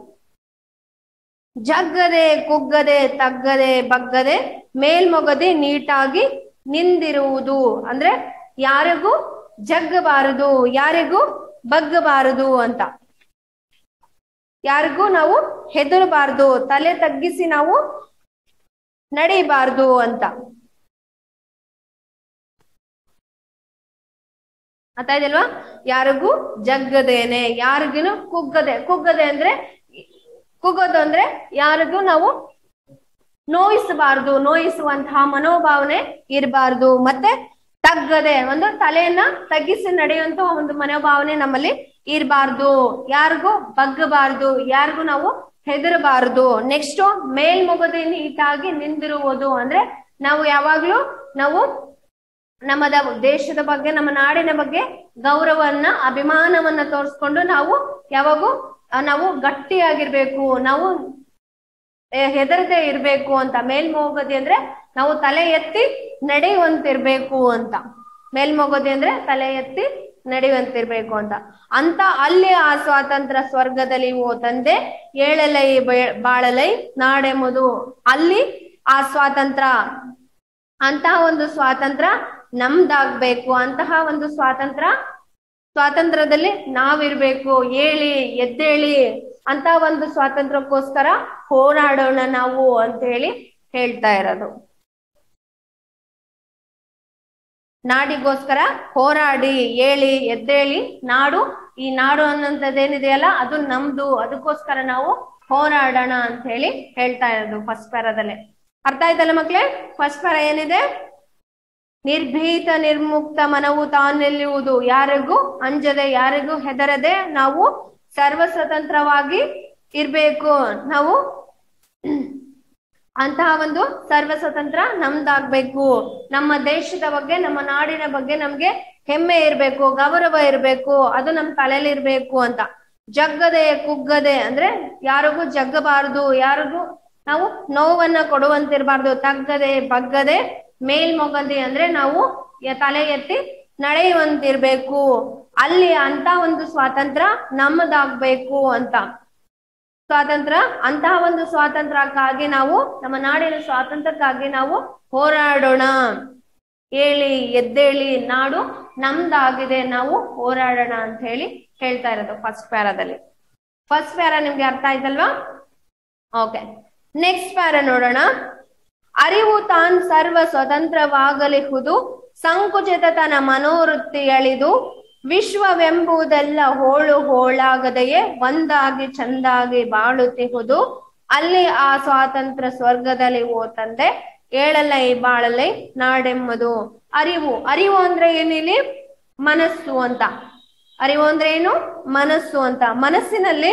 ಜಗ್ಗದೆ ಕುಗ್ಗದೆ ತಗ್ಗದೆ ಬಗ್ಗದೆ ಮೇಲ್ಮೊಗದೆ ನೀಟಾಗಿ ನಿಂದಿರುವುದು ಅಂದ್ರೆ ಯಾರಿಗೂ ಜಗ್ಗಬಾರದು ಯಾರಿಗೂ ಬಗ್ಗಬಾರದು ಅಂತ ಯಾರಿಗೂ ನಾವು ಹೆದರಬಾರ್ದು ತಲೆ ತಗ್ಗಿಸಿ ನಾವು ನಡಿಬಾರ್ದು ಅಂತ ಅರ್ಥ ಇದೆಯಲ್ವಾ ಯಾರಿಗೂ ಜಗ್ಗದೇನೆ ಯಾರಿಗೂ ಕುಗ್ಗದೆ ಕುಗ್ಗದೆ ಅಂದ್ರೆ ಕುಗ್ಗೋದು ಅಂದ್ರೆ ಯಾರಿಗೂ ನಾವು ನೋಯಿಸಬಾರ್ದು ನೋಯಿಸುವಂತಹ ಮನೋಭಾವನೆ ಇರಬಾರ್ದು ಮತ್ತೆ ತಗ್ಗದೆ ಒಂದು ತಲೆಯನ್ನ ತಗ್ಗಿಸಿ ನಡೆಯುವಂತ ಒಂದು ಮನೋಭಾವನೆ ನಮ್ಮಲ್ಲಿ ಇರಬಾರ್ದು ಯಾರಿಗೂ ಬಗ್ಗಬಾರ್ದು ಯಾರಿಗೂ ನಾವು ಹೆದರಬಾರ್ದು ನೆಕ್ಸ್ಟ್ ಮೇಲ್ಮುಗದ ನೀಟಾಗಿ ನಿಂದಿರುವುದು ಅಂದ್ರೆ ನಾವು ಯಾವಾಗ್ಲೂ ನಾವು ನಮ್ಮ ದ- ದೇಶದ ಬಗ್ಗೆ ನಮ್ಮ ನಾಡಿನ ಬಗ್ಗೆ ಗೌರವನ್ನ ಅಭಿಮಾನವನ್ನ ತೋರಿಸ್ಕೊಂಡು ನಾವು ಯಾವಾಗೂ ಆ, ನಾವು ಗಟ್ಟಿಯಾಗಿರ್ಬೇಕು ನಾವು ಏ, ಹೆದರದೆ ಇರ್ಬೇಕು ಅಂತ ಮೇಲ್ಮೋಗದಿ ಅಂದ್ರೆ ನಾವು ತಲೆ ಎತ್ತಿ ನಡೆಯುವಂತಿರ್ಬೇಕು ಅಂತ ಮೇಲ್ಮೋಗದಿ ಅಂದ್ರೆ ತಲೆ ಎತ್ತಿ ನಡೆಯುವಂತಿರ್ಬೇಕು ಅಂತ ಅಂತ ಅಲ್ಲಿ ಆ ಸ್ವಾತಂತ್ರ್ಯ ಸ್ವರ್ಗದಲ್ಲಿ ಓ ತಂದೆ ಏಳಲೈ ಬೆ- ಬಾಳಲೈ ನಾಡೆಂಬುದು ಅಲ್ಲಿ ಆ ಸ್ವಾತಂತ್ರ್ಯ ಅಂತಹ ಒಂದು ಸ್ವಾತಂತ್ರ್ಯ ನಮ್ದಾಗ್ಬೇಕು ಅಂತಹ ಒಂದು ಸ್ವಾತಂತ್ರ್ಯ ಸ್ವಾತಂತ್ರ್ಯದಲ್ಲಿ ನಾವಿರ್ಬೇಕು ಏಳಿ ಎದ್ದೇಳಿ ಅಂತ ಒಂದು ಸ್ವಾತಂತ್ರ್ಯಕ್ಕೋಸ್ಕರ ಹೋರಾಡೋಣ ನಾವು ಅಂತ ಹೇಳಿ ಹೇಳ್ತಾ ಇರೋದು ನಾಡಿಗೋಸ್ಕರ ಹೋರಾಡಿ ಏಳಿ ಎದ್ದೇಳಿ ನಾಡು ಈ ನಾಡು ಅನ್ನೋಂಥದ್ದೇನಿದೆಯಲ್ಲ ಅದು ನಮ್ದು ಅದಕ್ಕೋಸ್ಕರ ನಾವು ಹೋರಾಡೋಣ ಅಂತ ಹೇಳಿ ಹೇಳ್ತಾ ಇರೋದು ಫಸ್ಟ್ ಪ್ಯಾರದಲ್ಲೇ ಅರ್ಥ ಆಯ್ತಲ್ಲ ಮಕ್ಳೇ ಫಸ್ಟ್ ಪ್ಯಾರ ಏನಿದೆ ನಿರ್ಭೀತ ನಿರ್ಮುಕ್ತ ಮನವು ತಾನೆಲ್ಲಿಯುವುದು ಯಾರಿಗೂ ಅಂಜದೆ ಯಾರಿಗೂ ಹೆದರದೆ ನಾವು ಸರ್ವ ಸ್ವತಂತ್ರವಾಗಿ ಇರ್ಬೇಕು ನಾವು ಅಂತಹ ಒಂದು ಸರ್ವ ಸ್ವತಂತ್ರ ನಮ್ದಾಗ್ಬೇಕು ನಮ್ಮ ದೇಶದ ಬಗ್ಗೆ ನಮ್ಮ ನಾಡಿನ ಬಗ್ಗೆ ನಮ್ಗೆ ಹೆಮ್ಮೆ ಇರ್ಬೇಕು ಗೌರವ ಇರ್ಬೇಕು ಅದು ನಮ್ ತಲೆಯಲ್ಲಿ ಇರ್ಬೇಕು ಅಂತ ಜಗ್ಗದೆ ಕುಗ್ಗದೆ ಅಂದ್ರೆ ಯಾರಿಗೂ ಜಗ್ಗಬಾರದು ಯಾರಿಗೂ ನಾವು ನೋವನ್ನ ಕೊಡುವಂತಿರ್ಬಾರ್ದು ತಗ್ಗದೆ ಬಗ್ಗದೆ ಮೇಲ್ಮೊಗದೆ ಅಂದ್ರೆ ನಾವು ಯ- ತಲೆ ಎತ್ತಿ ನಡೆಯುವಂತಿರ್ಬೇಕು ಅಲ್ಲಿ ಅಂತ ಒಂದು ಸ್ವಾತಂತ್ರ್ಯ ನಮ್ಮದಾಗ್ಬೇಕು ಅಂತ ಸ್ವಾತಂತ್ರ್ಯ ಅಂತಹ ಒಂದು ಸ್ವಾತಂತ್ರ್ಯಕ್ಕಾಗಿ ನಾವು ನಮ್ಮ ನಾಡಿನ ಸ್ವಾತಂತ್ರ್ಯಕ್ಕಾಗಿ ನಾವು ಹೋರಾಡೋಣ ಹೇಳಿ ಎದ್ದೇಳಿ ನಾಡು ನಮ್ದಾಗಿದೆ ನಾವು ಹೋರಾಡೋಣ ಅಂತ ಹೇಳಿ ಹೇಳ್ತಾ ಇರೋದು ಫಸ್ಟ್ ಪ್ಯಾರಾದಲ್ಲಿ ಫಸ್ಟ್ ಪ್ಯಾರ ನಿಮ್ಗೆ ಅರ್ಥ ಆಯ್ತಲ್ವಾ ಓಕೆ ನೆಕ್ಸ್ಟ್ ಪ್ಯಾರ ನೋಡೋಣ ಅರಿವು ತಾನ್ ಸರ್ವ ಸ್ವತಂತ್ರವಾಗಲಿಹುದು ಸಂಕುಚಿತ ತನ ಮನೋವೃತ್ತಿ ಎಳಿದು ವಿಶ್ವವೆಂಬುದೆಲ್ಲ ಹೋಳು ಹೋಳಾಗದೆಯೇ ಒಂದಾಗಿ ಚಂದಾಗಿ ಬಾಳುತ್ತಿಹುದು ಅಲ್ಲಿ ಆ ಸ್ವಾತಂತ್ರ್ಯ ಸ್ವರ್ಗದಲ್ಲಿ ಓ ತಂದೆ ಏಳಲೈ ಬಾಳಲೈ ನಾಡೆಂಬುದು ಅರಿವು ಅರಿವು ಅಂದ್ರೆ ಏನಿಲ್ಲಿ ಮನಸ್ಸು ಅಂತ ಅರಿವು ಅಂದ್ರೆ ಏನು ಮನಸ್ಸು ಅಂತ ಮನಸ್ಸಿನಲ್ಲಿ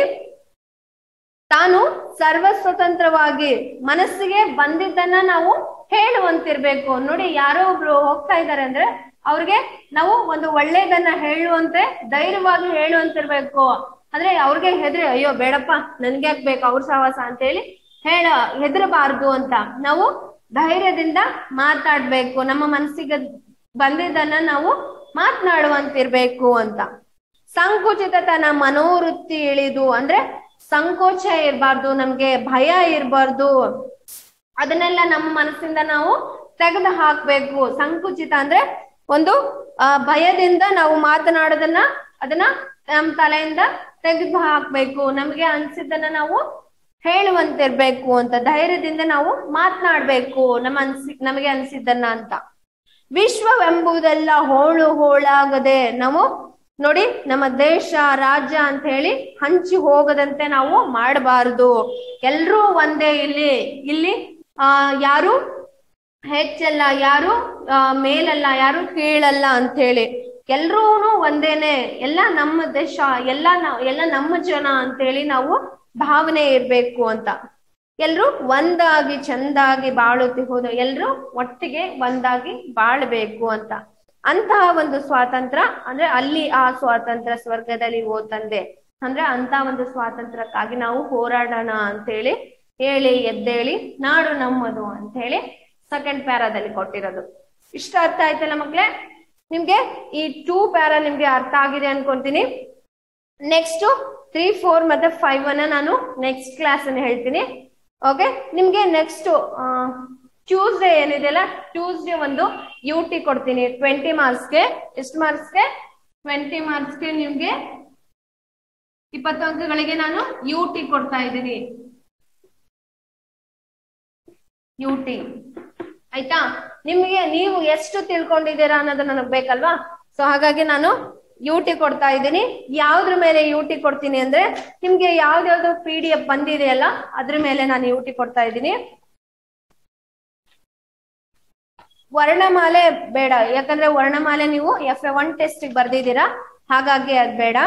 ತಾನು ಸರ್ವ ಸ್ವತಂತ್ರವಾಗಿ ಮನಸ್ಸಿಗೆ ಬಂದಿದ್ದನ್ನ ನಾವು ಹೇಳುವಂತಿರ್ಬೇಕು ನೋಡಿ ಯಾರೋ ಒಬ್ರು ಹೋಗ್ತಾ ಇದ್ದಾರೆ ಅಂದ್ರೆ ಅವ್ರಿಗೆ ನಾವು ಒಂದು ಒಳ್ಳೇದನ್ನ ಹೇಳುವಂತೆ ಧೈರ್ಯವಾಗಿ ಹೇಳುವಂತಿರ್ಬೇಕು ಅಂದ್ರೆ ಅವ್ರಿಗೆ ಹೆದ್ರಿ ಅಯ್ಯೋ ಬೇಡಪ್ಪ ನನ್ಗೆ ಯಾಕೆ ಬೇಕು ಅವ್ರ ಸಹವಾಸ ಅಂತ ಹೇಳಿ ಹೇಳ ಹೆದರಬಾರ್ದು ಅಂತ ನಾವು ಧೈರ್ಯದಿಂದ ಮಾತಾಡ್ಬೇಕು ನಮ್ಮ ಮನಸ್ಸಿಗೆ ಬಂದಿದ್ದನ್ನ ನಾವು ಮಾತನಾಡುವಂತಿರ್ಬೇಕು ಅಂತ ಸಂಕುಚಿತತನ ಮನೋವೃತ್ತಿ ಇಳಿದು ಅಂದ್ರೆ ಸಂಕೋಚ ಇರಬಾರ್ದು ನಮ್ಗೆ ಭಯ ಇರಬಾರ್ದು ಅದನ್ನೆಲ್ಲ ನಮ್ಮ ಮನಸ್ಸಿಂದ ನಾವು ತೆಗೆದು ಹಾಕ್ಬೇಕು ಸಂಕುಚಿತ ಅಂದ್ರೆ ಒಂದು ಆ, ಭಯದಿಂದ ನಾವು ಮಾತನಾಡೋದನ್ನ ಅದನ್ನ ನಮ್ಮ ತಲೆಯಿಂದ ತೆಗೆದು ಹಾಕ್ಬೇಕು ನಮ್ಗೆ ಅನ್ಸಿದ್ದನ್ನ ನಾವು ಹೇಳುವಂತಿರ್ಬೇಕು ಅಂತ ಧೈರ್ಯದಿಂದ ನಾವು ಮಾತನಾಡ್ಬೇಕು ನಮ್ಮ ಅನ್ಸಿ ನಮಗೆ ಅನ್ಸಿದ್ದನ್ನ ಅಂತ ವಿಶ್ವವೆಂಬುದೆಲ್ಲ ಹೋಳು ಹೋಳಾಗದೆ ನಾವು ನೋಡಿ ನಮ್ಮ ದೇಶ ರಾಜ್ಯ ಅಂತ ಹೇಳಿ ಹಂಚಿ ಹೋಗದಂತೆ ನಾವು ಮಾಡಬಾರದು ಎಲ್ರೂ ಒಂದೇ ಇಲ್ಲಿ ಇಲ್ಲಿ ಆ ಯಾರು ಹೆಚ್ಚಲ್ಲ ಯಾರು ಆ, ಮೇಲಲ್ಲ ಯಾರು ಕೀಳಲ್ಲ ಅಂತ ಹೇಳಿ ಎಲ್ರೂ ಒಂದೇನೆ ಎಲ್ಲ ನಮ್ಮ ದೇಶ ಎಲ್ಲ ನಾವ್ ಎಲ್ಲ ನಮ್ಮ ಜನ ಅಂತ ಹೇಳಿ ನಾವು ಭಾವನೆ ಇರ್ಬೇಕು ಅಂತ ಎಲ್ರು ಒಂದಾಗಿ ಚಂದಾಗಿ ಬಾಳುತ್ತಿಹುದು ಎಲ್ರು ಒಟ್ಟಿಗೆ ಒಂದಾಗಿ ಬಾಳ್ಬೇಕು ಅಂತ ಅಂತಹ ಒಂದು ಸ್ವಾತಂತ್ರ್ಯ ಅಂದ್ರೆ ಅಲ್ಲಿ ಆ ಸ್ವಾತಂತ್ರ್ಯ ಸ್ವರ್ಗದಲ್ಲಿ ಓ ತಂದೆ ಅಂದ್ರೆ ಅಂತ ಒಂದು ಸ್ವಾತಂತ್ರ್ಯಕ್ಕಾಗಿ ನಾವು ಹೋರಾಡೋಣ ಅಂತೇಳಿ ಹೇಳಿ ಎದ್ದೇಳಿ ನಾಡು ನಮ್ಮದು ಅಂತ ಹೇಳಿ ಸೆಕೆಂಡ್ ಪ್ಯಾರಾದಲ್ಲಿ ಕೊಟ್ಟಿರೋದು ಇಷ್ಟ ಅರ್ಥ ಆಯ್ತಲ್ಲ ಮಕ್ಳೇ ನಿಮ್ಗೆ ಈ ಟೂ ಪ್ಯಾರಾ ನಿಮ್ಗೆ ಅರ್ಥ ಆಗಿದೆ ಅನ್ಕೊಂತೀನಿ ನೆಕ್ಸ್ಟ್ ತ್ರೀ ಫೋರ್ ಮತ್ತೆ ಫೈವ್ ಅನ್ನ ನಾನು ನೆಕ್ಸ್ಟ್ ಕ್ಲಾಸ್ ಅನ್ನು ಹೇಳ್ತೀನಿ ಓಕೆ ನಿಮ್ಗೆ ನೆಕ್ಸ್ಟ್ ಟ್ಯೂಸ್ಡೇ ಏನಿದೆಯಲ್ಲ ಟ್ಯೂಸ್ಡೇ ಒಂದು ಯು ಟಿ ಕೊಡ್ತೀನಿ ಟ್ವೆಂಟಿ ಮಾರ್ಕ್ಸ್ಗೆ ಎಷ್ಟು ಮಾರ್ಕ್ಸ್ಗೆ ಟ್ವೆಂಟಿ ಮಾರ್ಕ್ಸ್ಗೆ ನಿಮ್ಗೆ ಇಪ್ಪತ್ತು ಅಂಕಗಳಿಗೆ ನಾನು ಯು ಟಿ ಕೊಡ್ತಾ ಇದ್ದೀನಿ ಯು ಟಿ ಆಯ್ತಾ ನಿಮ್ಗೆ ನೀವು ಎಷ್ಟು ತಿಳ್ಕೊಂಡಿದ್ದೀರಾ ಅನ್ನೋದು ನನಗೆ ಬೇಕಲ್ವಾ ಸೊ ಹಾಗಾಗಿ ನಾನು ಯು ಟಿ ಕೊಡ್ತಾ ಇದ್ದೀನಿ ಯಾವ್ದ್ರ ಮೇಲೆ ಯು ಟಿ ಕೊಡ್ತೀನಿ ಅಂದ್ರೆ ನಿಮ್ಗೆ ಯಾವ್ದ್ಯಾವ್ದು ಪಿ ಡಿ ಎಫ್ ಬಂದಿದೆಯಲ್ಲ ಅದ್ರ ಮೇಲೆ ನಾನು ಯು ಟಿ ಕೊಡ್ತಾ ಇದ್ದೀನಿ ವರ್ಣಮಾಲೆ ಬೇಡ ಯಾಕಂದ್ರೆ ವರ್ಣಮಾಲೆ ನೀವು ಎಫ್ ಎ ಒನ್ ಟೆಸ್ಟ್ ಬರ್ದಿದ್ದೀರಾ ಹಾಗಾಗಿ ಅದ್ ಬೇಡ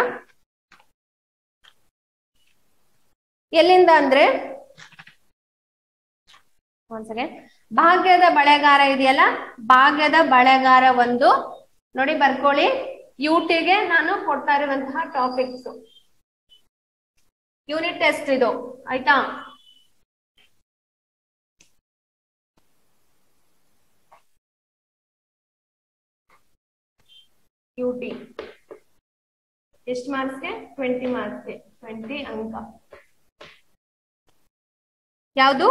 ಎಲ್ಲಿಂದ ಅಂದ್ರೆ ಒಂದ್ ಸೆಕೆಂಡ್ ಭಾಗ್ಯದ ಬಳೆಗಾರ ಇದೆಯಲ್ಲ ಭಾಗ್ಯದ ಬಳೆಗಾರ ಒಂದು ನೋಡಿ ಬರ್ಕೊಳ್ಳಿ ಯುಟಿಗೆ ನಾನು ಕೊಡ್ತಾ ಇರುವಂತಹ ಟಾಪಿಕ್ಸ್ ಯೂನಿಟ್ ಟೆಸ್ಟ್ ಇದು ಆಯ್ತಾ ಯುಟಿ ಎಷ್ಟು ಮಾರ್ಕ್ಸ್ಗೆ ಟ್ವೆಂಟಿ ಮಾರ್ಕ್ಸ್ಗೆ ಟ್ವೆಂಟಿ ಅಂಕ ಯಾವುದು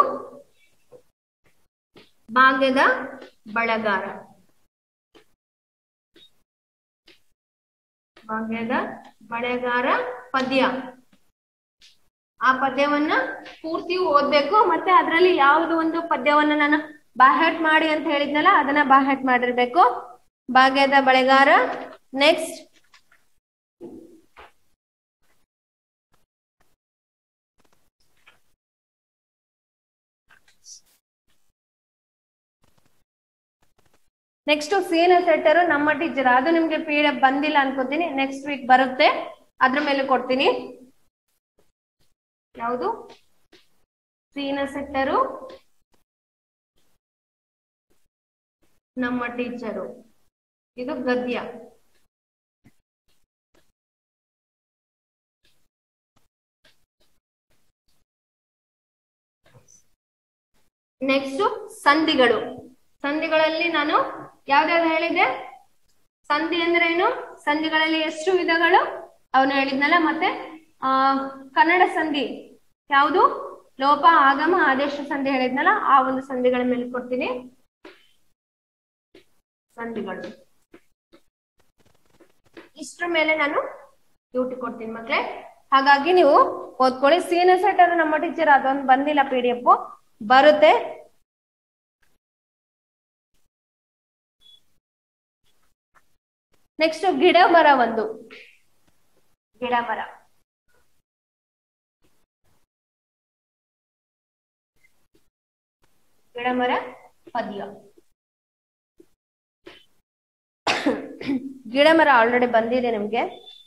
ಭಾಗ್ಯದ ಬಳಗಾರ ಭಾಗ್ಯದ ಬಳೆಗಾರ ಪದ್ಯ ಆ ಪದ್ಯವನ್ನ ಪೂರ್ತಿ ಓದ್ಬೇಕು ಮತ್ತೆ ಅದರಲ್ಲಿ ಯಾವ್ದು ಒಂದು ಪದ್ಯವನ್ನ ನಾನು ಬಾಹೆಟ್ ಮಾಡಿ ಅಂತ ಹೇಳಿದ್ನಲ್ಲ ಅದನ್ನ ಬಾಹೆಟ್ ಮಾಡಿರ್ಬೇಕು ಭಾಗ್ಯದ ಬಳೆಗಾರ ನೆಕ್ಸ್ಟ್ ನೆಕ್ಸ್ಟ್ ಸೀನ ಸೆಟ್ಟರು ನಮ್ಮ ಟೀಚರ್ ಅದು ನಿಮ್ಗೆ ಪಿ ಡಿ ಎಫ್ ಬಂದಿಲ್ಲ ಅನ್ಕೋತೀನಿ ನೆಕ್ಸ್ಟ್ ವೀಕ್ ಬರುತ್ತೆ ಅದ್ರ ಮೇಲೆ ಕೊಡ್ತೀನಿ ಯಾವುದು ಸೀನ ಸೆಟ್ಟರು ನಮ್ಮ ಟೀಚರು ಇದು ಗದ್ಯ ನೆಕ್ಸ್ಟ್ ಸಂಧಿಗಳು ಸಂಧಿಗಳಲ್ಲಿ ನಾನು ಯಾವ್ದಾವ್ದು ಹೇಳಿದೆ ಸಂಧಿ ಅಂದ್ರೆ ಏನು ಸಂಧಿಗಳಲ್ಲಿ ಎಷ್ಟು ವಿಧಗಳು ಅವನು ಹೇಳಿದ್ನಲ್ಲ ಮತ್ತೆ ಆ ಕನ್ನಡ ಸಂಧಿ ಯಾವುದು ಲೋಪ ಆಗಮ ಆದೇಶ ಸಂಧಿ ಹೇಳಿದ್ನಲ್ಲ ಆ ಒಂದು ಸಂಧಿಗಳ ಮೇಲೆ ಕೊಡ್ತೀನಿ ಸಂಧಿಗಳು ಇಷ್ಟ್ರ ಮೇಲೆ ನಾನು ಡ್ಯೂಟಿ ಕೊಡ್ತೀನಿ ಮಕ್ಳೇ ಹಾಗಾಗಿ ನೀವು ಓದ್ಕೊಳ್ಳಿ ಸೀನ ಸೆಟ್ ಅದು ನಮ್ಮ ಟೀಚರ್ ಅದೊಂದು ಬಂದಿಲ್ಲ ಪಿ ಡಿ ಎಫ್ ಬರುತ್ತೆ ನೆಕ್ಸ್ಟ್ ಗಿಡ ಮರ ಒಂದು ಗಿಡ ಮರ ಗಿಡ ಮರ ಪದ್ಯ ಗಿಡ ಮರ ಆಲ್ರೆಡಿ ಬಂದಿದೆ ನಿಮ್ಗೆ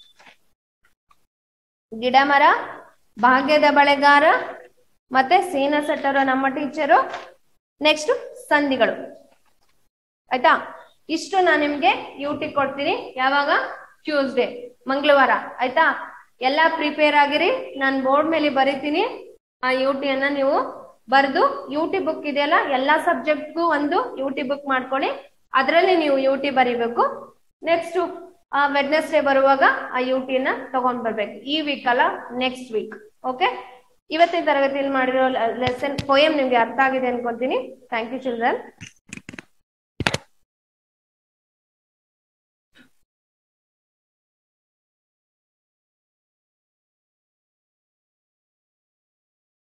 ಗಿಡ ಮರ ಭಾಗ್ಯದ ಬಳೆಗಾರ ಮತ್ತೆ ಸೀನ ಸೆಟ್ಟರು ನಮ್ಮ ಟೀಚರು ನೆಕ್ಸ್ಟ್ ಸಂಧಿಗಳು ಆಯ್ತಾ ಇಷ್ಟು ನಾನು ನಿಮ್ಗೆ ಯೂಟಿ ಕೊಡ್ತೀನಿ ಯಾವಾಗ ಟ್ಯೂಸ್ಡೇ ಮಂಗಳವಾರ ಆಯ್ತಾ ಎಲ್ಲಾ ಪ್ರಿಪೇರ್ ಆಗಿರಿ ನಾನು ಬೋರ್ಡ್ ಮೇಲೆ ಬರಿತೀನಿ ಆ ಯುಟಿಯನ್ನ ನೀವು ಬರೆದು ಯುಟಿ ಬುಕ್ ಇದೆಯಲ್ಲ ಎಲ್ಲಾ ಸಬ್ಜೆಕ್ಟ್ಗೂ ಒಂದು ಯುಟಿ ಬುಕ್ ಮಾಡ್ಕೊಳ್ಳಿ ಅದರಲ್ಲಿ ನೀವು ಯುಟಿ ಬರಿಬೇಕು ನೆಕ್ಸ್ಟ್ ವೆಡ್ನೆಸ್ಡೇ ಬರುವಾಗ ಆ ಯುಟಿನ ತಗೊಂಡ್ ಬರ್ಬೇಕು ಈ ವೀಕ್ ಅಲ್ಲ ನೆಕ್ಸ್ಟ್ ವೀಕ್ ಓಕೆ ಇವತ್ತಿನ ತರಗತಿಯಲ್ಲಿ ಮಾಡಿರೋ ಲೆಸನ್ ಪೋಯಮ್ ನಿಮ್ಗೆ ಅರ್ಥ ಆಗಿದೆ ಅನ್ಕೊಂತೀನಿ ಥ್ಯಾಂಕ್ ಯು ಚಿಲ್ಡ್ರನ್